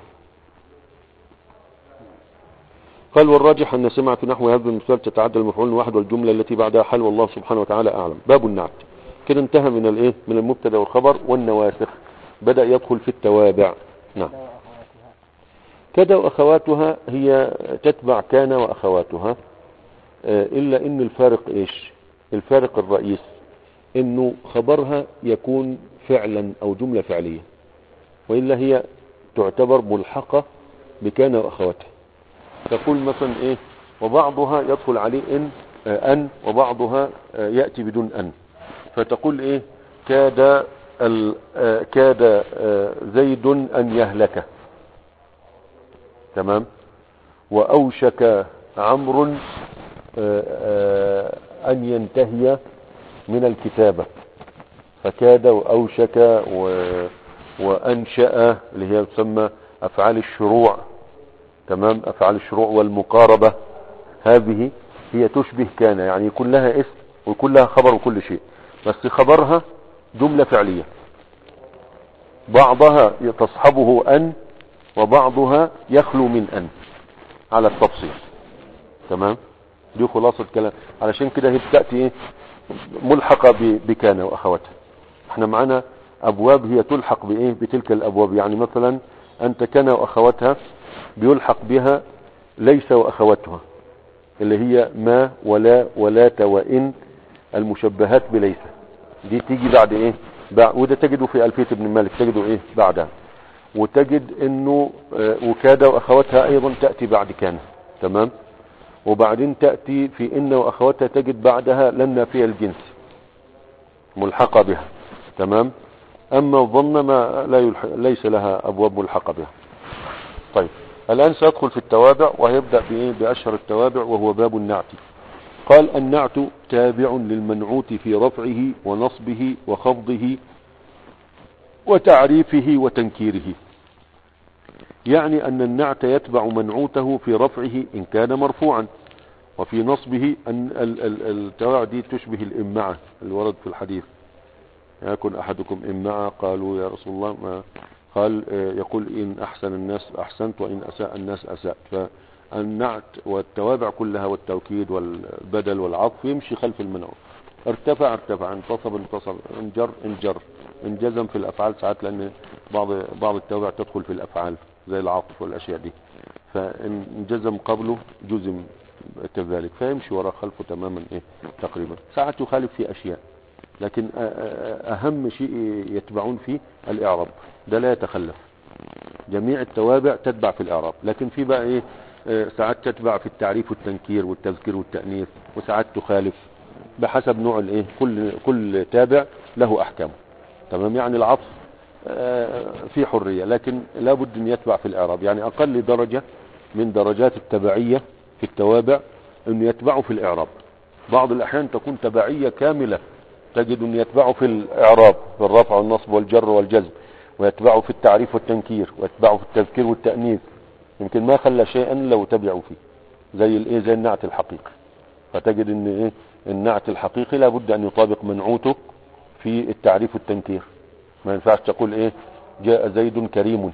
قال والراجح ان سمعت نحو هذا المثال تتعدى المفعول الواحد والجملة التي بعدها حل والله سبحانه وتعالى اعلم باب النعت كده انتهى من الايه من المبتدا والخبر والنواسخ بدأ يدخل في التوابع نعم كذا واخواتها هي تتبع كان واخواتها آه، الا ان الفارق ايش الفارق الرئيس انه خبرها يكون فعلا او جملة فعلية والا هي تعتبر ملحقة بكان واخواتها تقول مثلا ايه وبعضها يدخل عليه ان آه، ان وبعضها آه، يأتي بدون ان فتقول ايه كاد ال- آه، كاد آه، زيد ان يهلك تمام واوشك عمرو آه، آه، ان ينتهي من الكتابة فكاد واوشك و- وانشأ اللي هي تسمى افعال الشروع تمام افعال الشروع والمقاربة هذه هي تشبه كان يعني يكون لها اسم ويكون لها خبر وكل شيء بس خبرها جملة فعلية بعضها تصحبه ان وبعضها يخلو من ان على التفصيل تمام دي خلاصة كلام علشان كده هي بتأتي ايه ملحقة ب- بكان واخواتها احنا معانا ابواب هي تلحق بايه بتلك الابواب يعني مثلا انت كان واخواتها بيلحق بها ليس واخواتها اللي هي ما ولا ولات وان المشبهات بليس دي تيجي بعد ايه بعد وده تجده في الفية ابن مالك تجده ايه بعدها وتجد انه آه، وكاد واخواتها ايضا تأتي بعد كان تمام وبعدين تأتي في إن وأخواتها تجد بعدها لن نافية الجنس ملحقة بها تمام أما الظن ما لا يلح... ليس لها أبواب ملحقة بها طيب الآن سأدخل في التوابع وهيبدأ بإيه بأشهر التوابع وهو باب النعت قال النعت تابع للمنعوت في رفعه ونصبه وخفضه وتعريفه وتنكيره يعني أن النعت يتبع منعوته في رفعه إن كان مرفوعا وفي نصبه أن ال- ال- التوابع دي تشبه الإمعة اللي ورد في الحديث يكن أحدكم إمعة قالوا يا رسول الله ما قال آه، يقول إن أحسن الناس أحسنت وإن أساء الناس أسأت فالنعت والتوابع كلها والتوكيد والبدل والعطف يمشي خلف المنعوت ارتفع ارتفع انتصب انتصب انجر انجر انجزم في الأفعال ساعات لأن بعض بعض التوابع تدخل في الأفعال زي العطف والأشياء دي فإن جزم قبله جزم كذلك فيمشي وراء خلفه تماما إيه تقريبا ساعات يخالف في أشياء لكن أ- أ- أهم شيء يتبعون فيه الإعراب ده لا يتخلف جميع التوابع تتبع في الإعراب لكن في بقى إيه آه، ساعات تتبع في التعريف والتنكير والتذكير والتأنيث وساعات تخالف بحسب نوع الايه كل كل تابع له احكامه تمام يعني العطف آه، في حرية لكن لابد ان يتبع في الاعراب يعني اقل درجة من درجات التبعية في التوابع انه يتبعه في الاعراب بعض الاحيان تكون تبعية كاملة تجد ان يتبعه في الاعراب في الرفع والنصب والجر والجزم ويتبعه في التعريف والتنكير ويتبعه في التذكير والتأنيث يمكن ما خلى شيئا لو تبعوا فيه زي الايه زي النعت الحقيقي فتجد ان ايه النعت الحقيقي لابد ان يطابق منعوته في التعريف والتنكير ما ينفعش تقول ايه جاء زيد كريم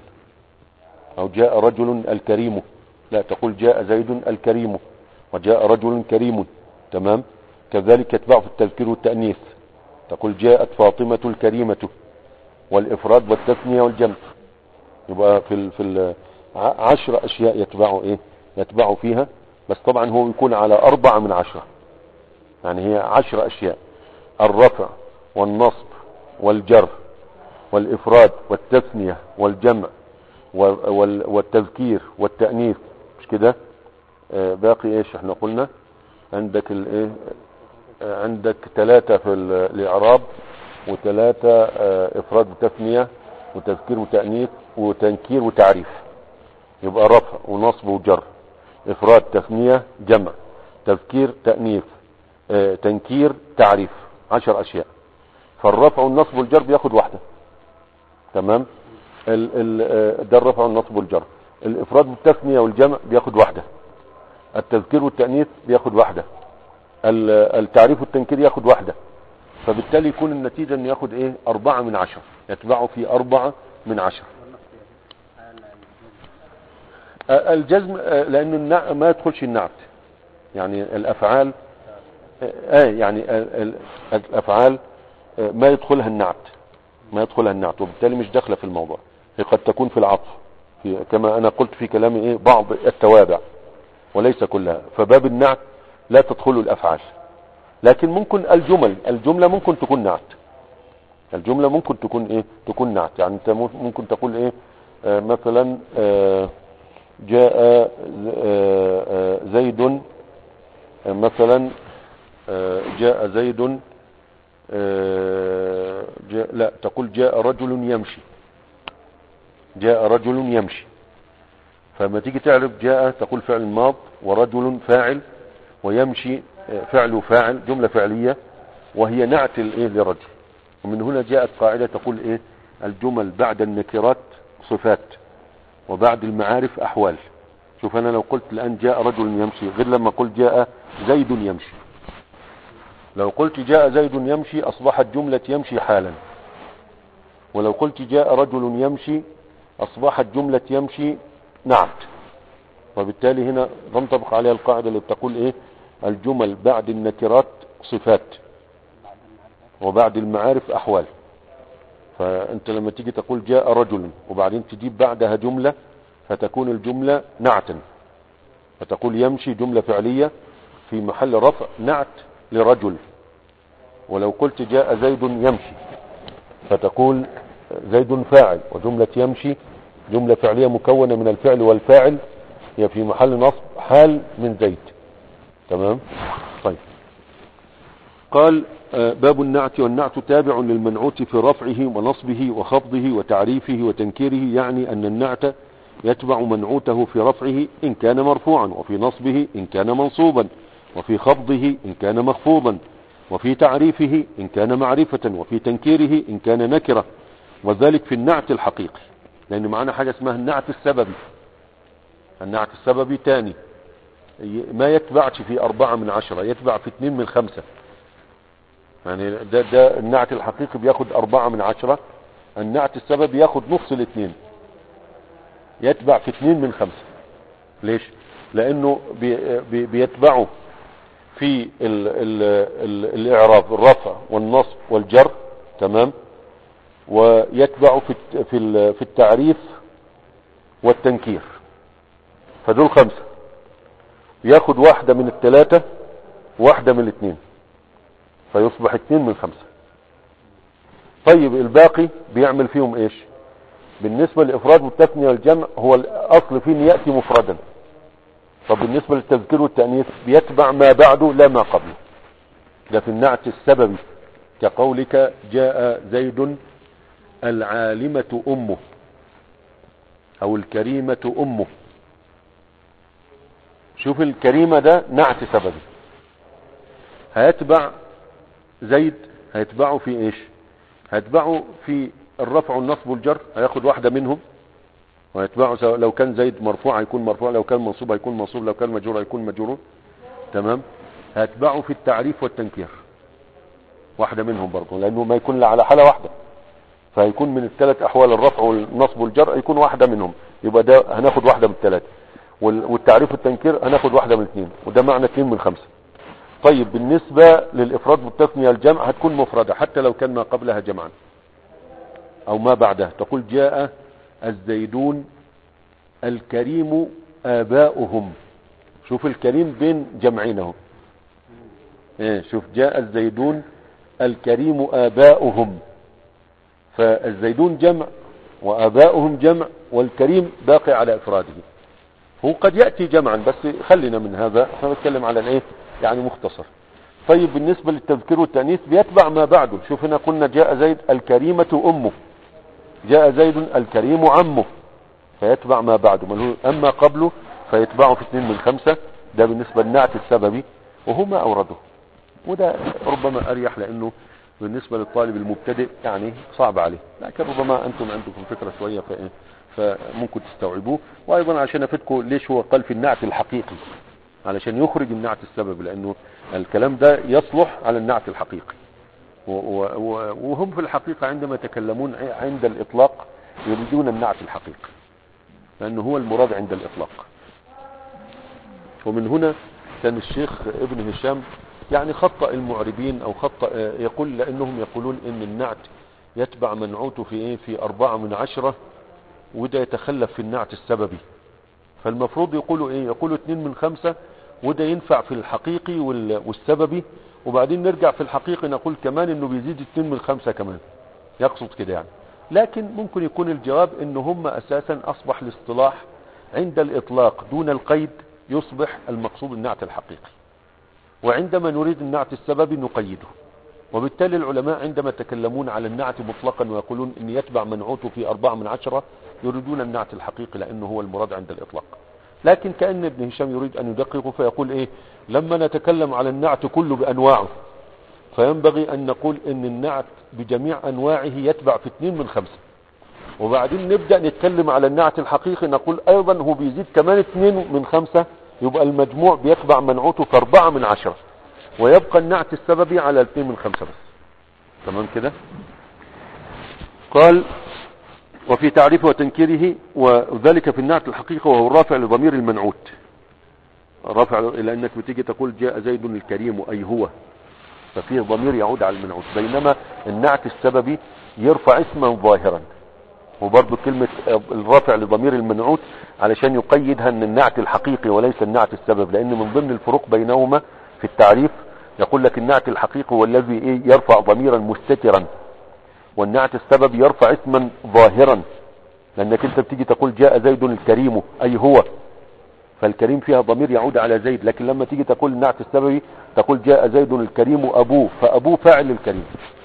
او جاء رجل الكريم لا تقول جاء زيد الكريم وجاء رجل كريم تمام كذلك يتبع في التذكير والتأنيث تقول جاءت فاطمة الكريمة والإفراد والتثنية والجمع يبقى في ال في ال عشر أشياء يتبع إيه يتبع فيها بس طبعا هو يكون على أربعة من عشرة يعني هي عشر أشياء الرفع والنصب والجر والإفراد والتثنية والجمع وال- وال- والتذكير والتأنيث مش كده آه، باقي ايش احنا قلنا عندك الايه آه، عندك ثلاثة في ال- الإعراب وثلاثة آه، إفراد وتثنية وتذكير وتأنيث وتنكير وتعريف يبقى رفع ونصب وجر إفراد تثنية جمع تذكير تأنيث آه، تنكير تعريف عشر أشياء فالرفع والنصب والجر بياخد واحدة تمام ال ال آه، ده الرفع والنصب والجر الإفراد والتثنية والجمع بياخد واحدة التذكير والتأنيث بياخد واحدة ال- التعريف والتنكير ياخد واحدة فبالتالي يكون النتيجة انه ياخد ايه اربعة من عشرة يتبعه في اربعة من عشرة آه، الجزم آه، لانه النع... ما يدخلش النعت يعني الافعال اه آه، يعني ال- ال- الافعال آه، ما يدخلها النعت ما يدخلها النعت وبالتالي مش داخله في الموضوع هي قد تكون في العطف في كما انا قلت في كلامي ايه بعض التوابع وليس كلها فباب النعت لا تدخله الافعال لكن ممكن الجمل الجملة ممكن تكون نعت الجملة ممكن تكون ايه تكون نعت يعني انت ممكن تقول ايه آه مثلا آه جاء آه آه زيد آه مثلا آه جاء زيد آه جاء لا تقول جاء رجل يمشي جاء رجل يمشي فما تيجي تعرف جاء تقول فعل ماض ورجل فاعل ويمشي فعل وفاعل جملة فعلية وهي نعت الايه لرجل ومن هنا جاءت قاعدة تقول ايه الجمل بعد النكرات صفات وبعد المعارف احوال شوف انا لو قلت الان جاء رجل يمشي غير لما قلت جاء زيد يمشي لو قلت جاء زيد يمشي اصبحت جملة يمشي حالا ولو قلت جاء رجل يمشي اصبحت جملة يمشي نعت وبالتالي هنا تنطبق عليها القاعدة اللي بتقول ايه الجمل بعد النكرات صفات وبعد المعارف احوال فانت لما تيجي تقول جاء رجل وبعدين تجيب بعدها جملة فتكون الجملة نعتا فتقول يمشي جملة فعلية في محل رفع نعت لرجل ولو قلت جاء زيد يمشي فتقول زيد فاعل وجملة يمشي جملة فعلية مكونة من الفعل والفاعل هي في محل نصب حال من زيد تمام طيب قال آه، باب النعت والنعت تابع للمنعوت في رفعه ونصبه وخفضه وتعريفه وتنكيره يعني أن النعت يتبع منعوته في رفعه إن كان مرفوعا وفي نصبه إن كان منصوبا وفي خفضه إن كان مخفوضا وفي تعريفه إن كان معرفة وفي تنكيره إن كان نكرة وذلك في النعت الحقيقي لأن معنا حاجة اسمها النعت السببي النعت السببي تاني ما يتبعش في أربعة من عشرة يتبع في اثنين من خمسة يعني ده, ده النعت الحقيقي بياخد أربعة من عشرة النعت السببي ياخد نص الاثنين يتبع في اثنين من خمسة ليش لأنه بي بي بيتبعه في ال ال ال الإعراب الرفع والنصب والجر تمام ويتبع في في في التعريف والتنكير فدول خمسة ياخد واحدة من الثلاثة واحدة من الاثنين فيصبح اثنين من خمسة طيب الباقي بيعمل فيهم ايش بالنسبة للإفراد والتثنية والجمع هو الأصل فيه ان يأتي مفردا طب بالنسبة للتذكير والتأنيث بيتبع ما بعده لا ما قبله ده في النعت السببي كقولك جاء زيد العالمة أمه أو الكريمة أمه شوف الكريمة ده نعت سببي هيتبع زيد هيتبعه في ايش هيتبعه في الرفع والنصب والجر هياخد واحدة منهم ويتبعه سواء لو كان زيد مرفوع هيكون مرفوع لو كان منصوب هيكون منصوب لو كان مجرور هيكون مجرور تمام هيتبعه في التعريف والتنكير واحدة منهم برضه لانه ما يكون على حالة واحدة فهيكون من الثلاث احوال الرفع والنصب والجر يكون واحدة منهم يبقى ده هناخد واحدة من الثلاثة والتعريف والتنكير هناخد واحدة من اثنين وده معنى اثنين من خمسة طيب بالنسبة للافراد والتثنية الجمع هتكون مفردة حتى لو كان ما قبلها جمعا او ما بعدها تقول جاء الزيدون الكريم آباؤهم شوف الكريم بين جمعينه ايه شوف جاء الزيدون الكريم آباؤهم فالزيدون جمع وآباؤهم جمع والكريم باقي على إفراده هو قد يأتي جمعا بس خلينا من هذا احنا نتكلم على الايه يعني مختصر طيب بالنسبة للتذكير والتأنيث بيتبع ما بعده شوف هنا قلنا جاء زيد الكريمة أمه جاء زيد الكريم عمه فيتبع ما بعده من هو أما قبله فيتبعه في اثنين من خمسة ده بالنسبة للنعت السببي وهو ما أورده وده ربما أريح لأنه بالنسبة للطالب المبتدئ يعني صعب عليه لكن ربما أنتم عندكم فكرة شوية فممكن تستوعبوه وأيضا عشان أفدكم ليش هو قال في النعت الحقيقي علشان يخرج النعت السبب لأنه الكلام ده يصلح على النعت الحقيقي وهم في الحقيقة عندما يتكلمون عند الإطلاق يريدون النعت الحقيقي لأنه هو المراد عند الإطلاق ومن هنا كان الشيخ ابن هشام يعني خطأ المعربين أو خطأ يقول لأنهم يقولون إن النعت يتبع منعوته في إيه في أربعة من عشرة وده يتخلف في النعت السببي فالمفروض يقولوا إيه يقولوا اتنين من خمسة وده ينفع في الحقيقي والسببي وبعدين نرجع في الحقيقي نقول كمان انه بيزيد اتنين من خمسة كمان يقصد كده يعني لكن ممكن يكون الجواب ان هم اساسا اصبح الاصطلاح عند الاطلاق دون القيد يصبح المقصود النعت الحقيقي وعندما نريد النعت السببي نقيده وبالتالي العلماء عندما يتكلمون على النعت مطلقا ويقولون ان يتبع منعوته في اربعة من عشرة يريدون النعت الحقيقي لانه هو المراد عند الاطلاق لكن كأن ابن هشام يريد ان يدقق فيقول ايه لما نتكلم على النعت كله بانواعه فينبغي ان نقول ان النعت بجميع انواعه يتبع في اثنين من خمسة وبعدين نبدأ نتكلم على النعت الحقيقي نقول ايضا هو بيزيد كمان اثنين من خمسة يبقى المجموع بيتبع منعوته في اربعة من عشرة ويبقى النعت السببي على اثنين من خمسة بس تمام كده قال وفي تعريفه وتنكيره وذلك في النعت الحقيقي وهو الرافع لضمير المنعوت رافع لانك بتيجي تقول جاء زيد الكريم اي هو ففيه ضمير يعود على المنعوت بينما النعت السببي يرفع اسما ظاهرا وبرضه كلمة الرافع لضمير المنعوت علشان يقيدها ان النعت الحقيقي وليس النعت السبب لان من ضمن الفروق بينهما في التعريف يقول لك النعت الحقيقي هو الذي ايه يرفع ضميرا مستترا والنعت السبب يرفع اسما ظاهرا لانك انت بتيجي تقول جاء زيد الكريم اي هو فالكريم فيها ضمير يعود على زيد لكن لما تيجي تقول النعت السببي تقول جاء زيد الكريم أبوه فأبوه فاعل الكريم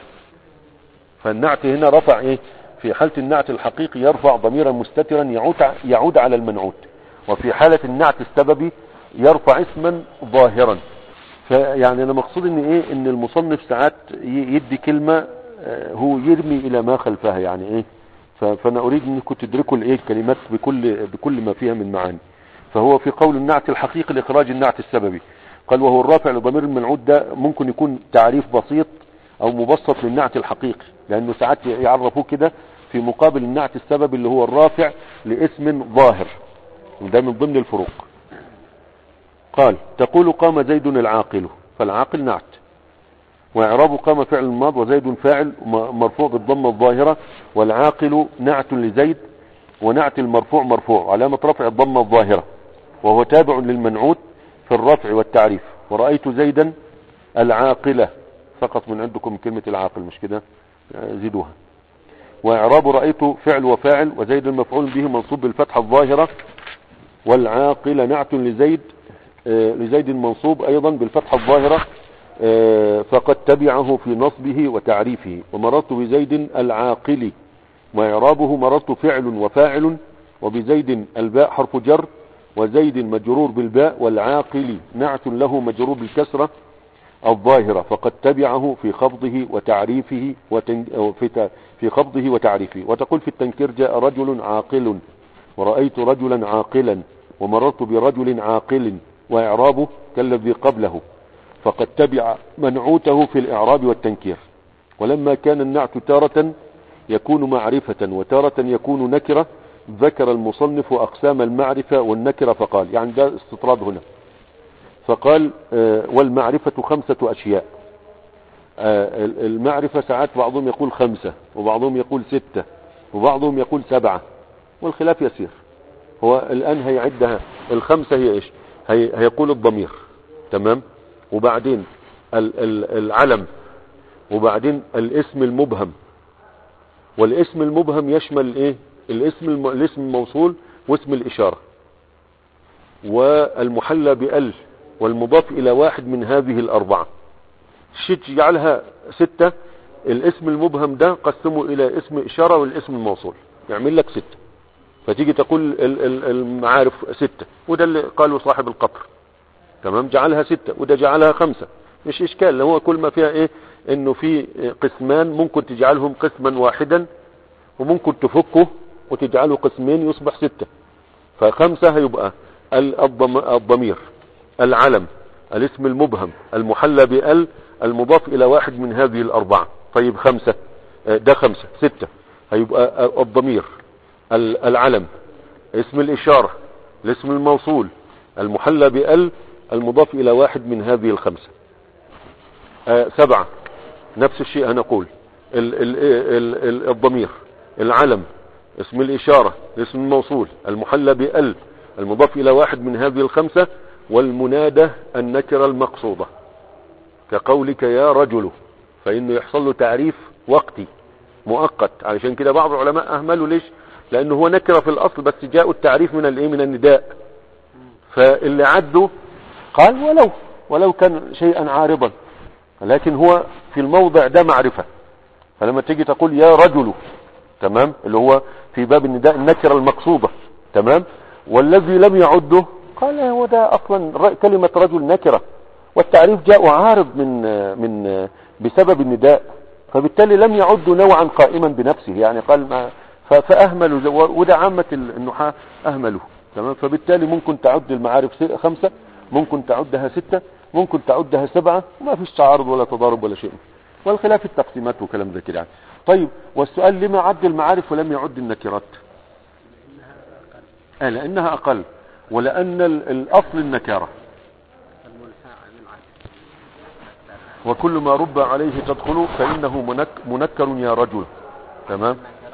فالنعت هنا رفع ايه في حالة النعت الحقيقي يرفع ضميرا مستترا يعود يعود على المنعوت وفي حالة النعت السببي يرفع اسما ظاهرا فيعني انا مقصود ان ايه ان المصنف ساعات ي- يدي كلمة آه، هو يرمي الى ما خلفها يعني ايه ف- فانا اريد انكم تدركوا الايه الكلمات بكل بكل ما فيها من معاني فهو في قول النعت الحقيقي لاخراج النعت السببي قال وهو الرافع لضمير المنعوت ده ممكن يكون تعريف بسيط او مبسط للنعت الحقيقي لانه ساعات يعرفوه كده في مقابل النعت السببي اللي هو الرافع لاسم ظاهر وده من ضمن الفروق قال تقول قام زيد العاقل فالعاقل نعت واعراب قام فعل الماض وزيد فاعل م- مرفوع بالضمه الظاهره والعاقل نعت لزيد ونعت المرفوع مرفوع علامه رفع الضمه الظاهره وهو تابع للمنعوت في الرفع والتعريف ورأيت زيدا العاقلة فقط من عندكم كلمة العاقل مش كده آه، زيدوها وإعراب رأيت فعل وفاعل وزيد المفعول به منصوب بالفتحة الظاهرة والعاقل نعت لزيد آه، لزيد منصوب أيضا بالفتحة الظاهرة آه، فقد تبعه في نصبه وتعريفه ومررت بزيد العاقل وإعرابه مررت فعل وفاعل وبزيد الباء حرف جر وزيد مجرور بالباء والعاقل نعت له مجرور بالكسرة الظاهرة فقد تبعه في خفضه وتعريفه وتن... أو في, ت... في خفضه وتعريفه وتقول في التنكير جاء رجل عاقل ورأيت رجلا عاقلا ومررت برجل عاقل وإعرابه كالذي قبله فقد تبع منعوته في الإعراب والتنكير ولما كان النعت تارة يكون معرفة وتارة يكون نكرة ذكر المصنف أقسام المعرفة والنكرة فقال يعني ده استطراد هنا فقال آه، والمعرفة خمسة أشياء آه، المعرفة ساعات بعضهم يقول خمسة وبعضهم يقول ستة وبعضهم يقول سبعة والخلاف يسير هو الآن هيعدها الخمسة هي إيش هي هيقول الضمير تمام وبعدين ال- ال- العلم وبعدين الاسم المبهم والاسم المبهم يشمل ايه الاسم الم... الاسم الموصول واسم الاشاره والمحلى بال والمضاف الى واحد من هذه الاربعه شيء تجعلها ستة الاسم المبهم ده قسمه الى اسم اشاره والاسم الموصول يعمل لك ستة فتيجي تقول ال- ال- المعارف ستة وده اللي قاله صاحب القطر تمام جعلها ستة وده جعلها خمسة مش اشكال هو كل ما فيها ايه انه في قسمان ممكن تجعلهم قسما واحدا وممكن تفكه وتجعله قسمين يصبح ستة فخمسة هيبقى ال- الضم- الضمير العلم الاسم المبهم المحلى بال المضاف الى واحد من هذه الاربعة طيب خمسة آه، ده خمسة ستة هيبقى آه، الضمير ال- العلم اسم الاشارة الاسم الموصول المحلى بال المضاف الى واحد من هذه الخمسة آه، سبعة نفس الشيء هنقول ال ال ال ال الضمير العلم اسم الإشارة اسم الموصول المحلى بال المضاف إلى واحد من هذه الخمسة والمنادى النكرة المقصودة كقولك يا رجل فإنه يحصل له تعريف وقتي مؤقت علشان كده بعض العلماء أهملوا ليش لأنه هو نكرة في الأصل بس جاءوا التعريف من الإيه من النداء فاللي عدوا قال ولو ولو كان شيئا عارضا لكن هو في الموضع ده معرفة فلما تيجي تقول يا رجل تمام اللي هو في باب النداء النكرة المقصودة تمام والذي لم يعده قال هو ده اصلا ر- كلمة رجل نكرة والتعريف جاء عارض من من بسبب النداء فبالتالي لم يعد نوعا قائما بنفسه يعني قال ما ف- فاهملوا ز- وده عامة ال- النحاة اهملوا تمام فبالتالي ممكن تعد المعارف س- خمسة ممكن تعدها ستة ممكن تعدها سبعة وما فيش تعارض ولا تضارب ولا شيء والخلاف التقسيمات وكلام زي كده يعني. طيب والسؤال لما عد المعارف ولم يعد النكرات آه لانها اقل ولان ال- الاصل النكاره وكل ما رب عليه تدخل فانه منك منكر يا رجل تمام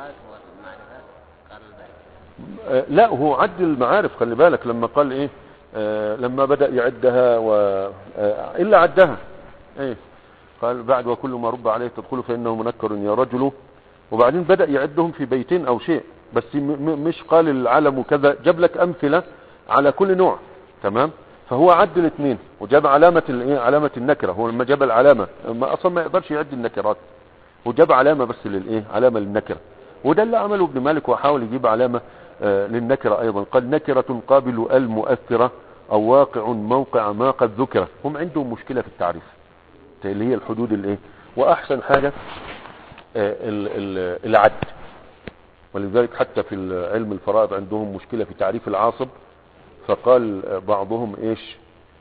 آه، لا هو عد المعارف خلي بالك لما قال ايه آه لما بدأ يعدها و آه الا عدها ايه قال بعد وكل ما رب عليه تدخل فانه منكر يا رجل وبعدين بدأ يعدهم في بيتين او شيء بس م م مش قال العلم كذا جاب لك امثلة على كل نوع تمام فهو عد الاثنين وجاب علامة الايه علامة النكرة هو لما جاب العلامة ما اصلا ما يقدرش يعد النكرات وجاب علامة بس للايه علامة للنكرة وده اللي عمله ابن مالك وحاول يجيب علامة آه للنكرة ايضا قال نكرة قابل المؤثرة او واقع موقع ما قد ذكر هم عندهم مشكلة في التعريف اللي هي الحدود الايه واحسن حاجة آه ال- ال- العد ولذلك حتى في علم الفرائض عندهم مشكلة في تعريف العاصب فقال بعضهم ايش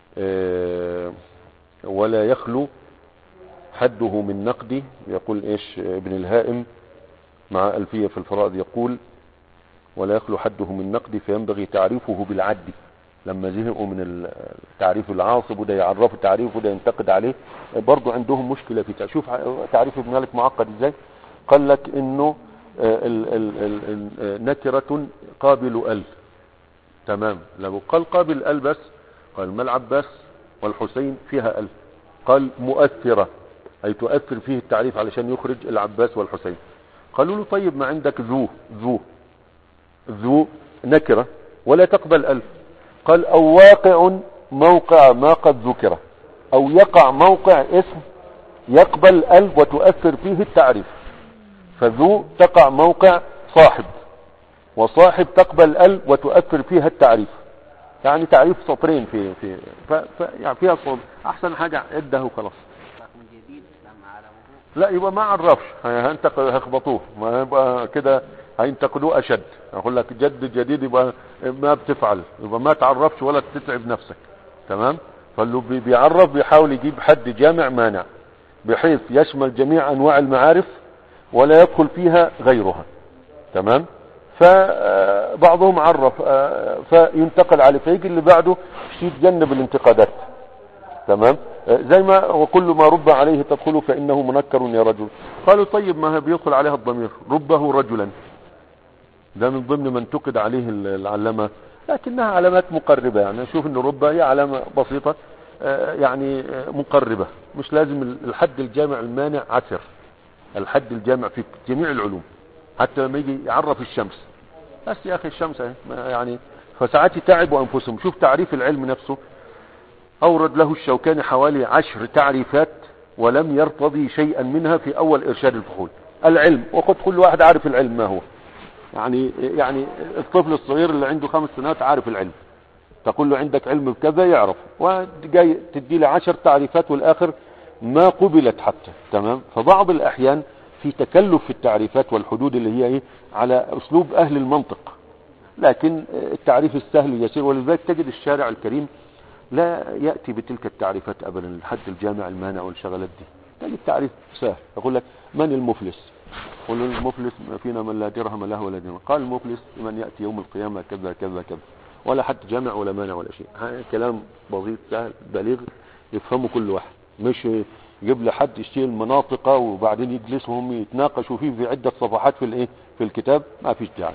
آه ولا يخلو حده من نقد يقول ايش ابن الهائم مع ألفية في الفرائض يقول ولا يخلو حده من نقد فينبغي تعريفه بالعد لما زهقوا من التعريف العاصب وده يعرفوا تعريف وده ينتقد عليه برضو عندهم مشكلة في تع- شوف تعريف ابن مالك معقد ازاي قال لك انه آه، ال- ال- ال- ال- نكرة قابل ال تمام لو قال قابل ال بس قال ما العباس والحسين فيها ال قال مؤثرة اي تؤثر فيه التعريف علشان يخرج العباس والحسين قالوا له طيب ما عندك ذو ذو ذو نكرة ولا تقبل ال قال او واقع موقع ما قد ذكر او يقع موقع اسم يقبل ال وتؤثر فيه التعريف فذو تقع موقع صاحب وصاحب تقبل ال وتؤثر فيها التعريف يعني تعريف سطرين في في ف ف يعني فيها صوت احسن حاجه عده وخلاص رقم جديد لما علمه لا يبقى ما عرفش هينتق- هيخبطوه ما يبقى كده هينتقدوه اشد اقول لك جد جديد يبقى ما بتفعل يبقى ما تعرفش ولا تتعب نفسك تمام فاللي بي- بيعرف بيحاول يجيب حد جامع مانع بحيث يشمل جميع انواع المعارف ولا يدخل فيها غيرها تمام فبعضهم عرف آه، فينتقل عليه فيجي اللي بعده يتجنب الانتقادات تمام آه، زي ما وكل ما رب عليه تدخله فانه منكر يا رجل قالوا طيب ما هي بيدخل عليها الضمير ربه رجلا ده من ضمن من انتقد عليه ال- العلامه لكنها علامات مقربه يعني نشوف ان رب هي علامه بسيطه آه، يعني آه، مقربه مش لازم الحد الجامع المانع عسر الحد الجامع في جميع العلوم حتى لما يجي يعرف الشمس بس يا اخي الشمس اهي ما يعني فساعات يتعبوا انفسهم شوف تعريف العلم نفسه اورد له الشوكاني حوالي عشر تعريفات ولم يرتضي شيئا منها في اول ارشاد الفحول العلم وقد كل واحد عارف العلم ما هو يعني يعني الطفل الصغير اللي عنده خمس سنوات عارف العلم تقول له عندك علم بكذا يعرف وجاي تدي له عشر تعريفات والاخر ما قبلت حتى تمام فبعض الاحيان في تكلف في التعريفات والحدود اللي هي ايه على اسلوب اهل المنطق لكن التعريف السهل اليسير ولذلك تجد الشارع الكريم لا يأتي بتلك التعريفات ابدا الحد الجامع المانع والشغلات دي تجد تعريف سهل يقول لك من المفلس قل المفلس فينا من لا درهم له ولا دينار قال المفلس من يأتي يوم القيامة كذا كذا كذا ولا حد جامع ولا مانع ولا شيء ها- كلام بسيط سهل بليغ يفهمه كل واحد مش يجيب لي حد يشيل مناطق وبعدين يجلسوا هم يتناقشوا فيه في عدة صفحات في الايه في الكتاب ما فيش داعي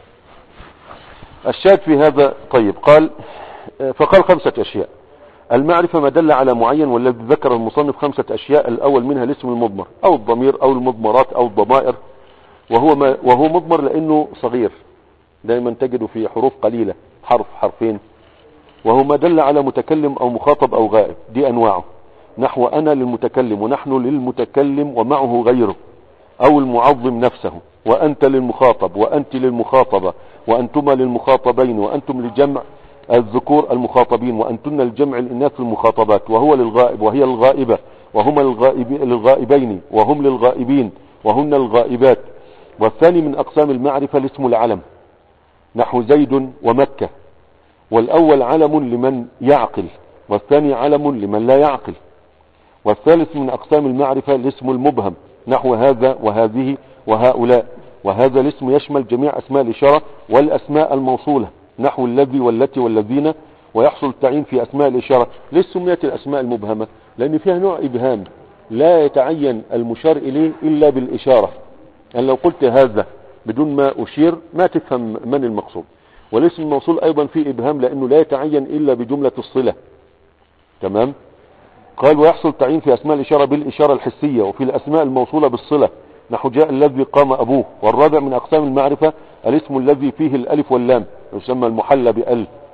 الشاهد في هذا طيب قال فقال خمسة أشياء المعرفة ما دل على معين والذي ذكر المصنف خمسة أشياء الأول منها الاسم المضمر أو الضمير أو المضمرات أو الضمائر وهو ما وهو مضمر لأنه صغير دائما تجده في حروف قليلة حرف حرفين وهو ما دل على متكلم أو مخاطب أو غائب دي أنواعه نحو أنا للمتكلم ونحن للمتكلم ومعه غيره أو المعظم نفسه وأنت للمخاطب وأنت للمخاطبة وأنتما للمخاطبين وأنتم لجمع الذكور المخاطبين وأنتن الجمع الإناث المخاطبات وهو للغائب وهي الغائبة وهما الغائب للغائبين وهم للغائبين وهن الغائبات والثاني من أقسام المعرفة الاسم العلم نحو زيد ومكة والأول علم لمن يعقل والثاني علم لمن لا يعقل والثالث من أقسام المعرفة الاسم المبهم نحو هذا وهذه وهؤلاء وهذا الاسم يشمل جميع أسماء الإشارة والأسماء الموصولة نحو الذي والتي والذين ويحصل التعيين في أسماء الإشارة ليش سميت الأسماء المبهمة لأن فيها نوع إبهام لا يتعين المشار إليه إلا بالإشارة يعني لو قلت هذا بدون ما أشير ما تفهم من المقصود والاسم الموصول أيضا فيه إبهام لأنه لا يتعين إلا بجملة الصلة تمام قال ويحصل تعيين في أسماء الإشارة بالإشارة الحسية وفي الأسماء الموصولة بالصلة نحو جاء الذي قام أبوه والرابع من أقسام المعرفة الاسم الذي فيه الألف واللام يسمى المحلى بأل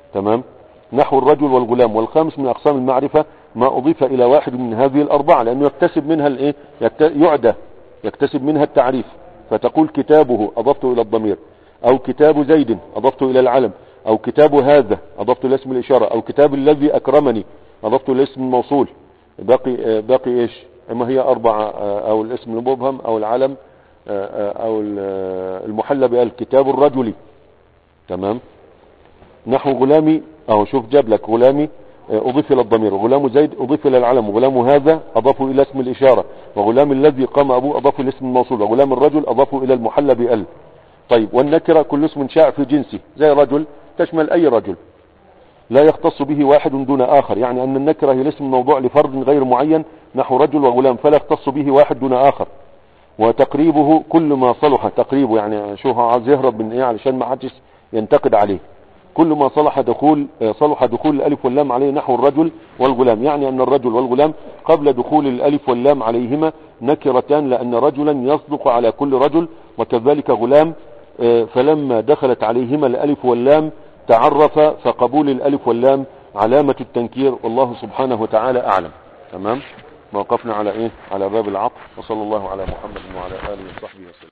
تمام نحو الرجل والغلام والخامس من أقسام المعرفة ما أضيف إلى واحد من هذه الأربعة لأنه يكتسب منها الإيه يكت- يعدى يكتسب منها التعريف فتقول كتابه أضفته إلى الضمير أو كتاب زيد أضفته إلى العلم أو كتاب هذا أضفته إلى اسم الإشارة أو كتاب الذي أكرمني أضفته إلى اسم الموصول باقي آه، باقي إيش إما هي أربعة آه، أو الاسم المبهم أو العلم آه، آه، أو ال- آه، المحلى بالكتاب الرجلي تمام نحو غلامي أو شوف جاب لك غلامي آه، أضيف إلى الضمير وغلام زيد أضيف إلى العلم وغلام هذا أضافه إلى اسم الإشارة وغلام الذي قام أبوه أضافه إلى اسم الموصول وغلام الرجل أضافه إلى المحلى بأل طيب والنكرة كل اسم شائع في جنسه زي رجل تشمل أي رجل لا يختص به واحد دون آخر يعني أن النكرة هي الاسم الموضوع لفرد غير معين نحو رجل وغلام فلا يختص به واحد دون آخر وتقريبه كل ما صلح تقريبه يعني شو هو عايز يهرب من ايه علشان ما حدش ينتقد عليه كل ما صلح دخول آه، صلح دخول الالف واللام عليه نحو الرجل والغلام يعني ان الرجل والغلام قبل دخول الالف واللام عليهما نكرتان لان رجلا يصدق على كل رجل وكذلك غلام آه، فلما دخلت عليهما الالف واللام تعرف فقبول الالف واللام علامة التنكير والله سبحانه وتعالى اعلم تمام موقفنا على ايه على باب العطف وصلى الله على محمد وعلى اله وصحبه وسلم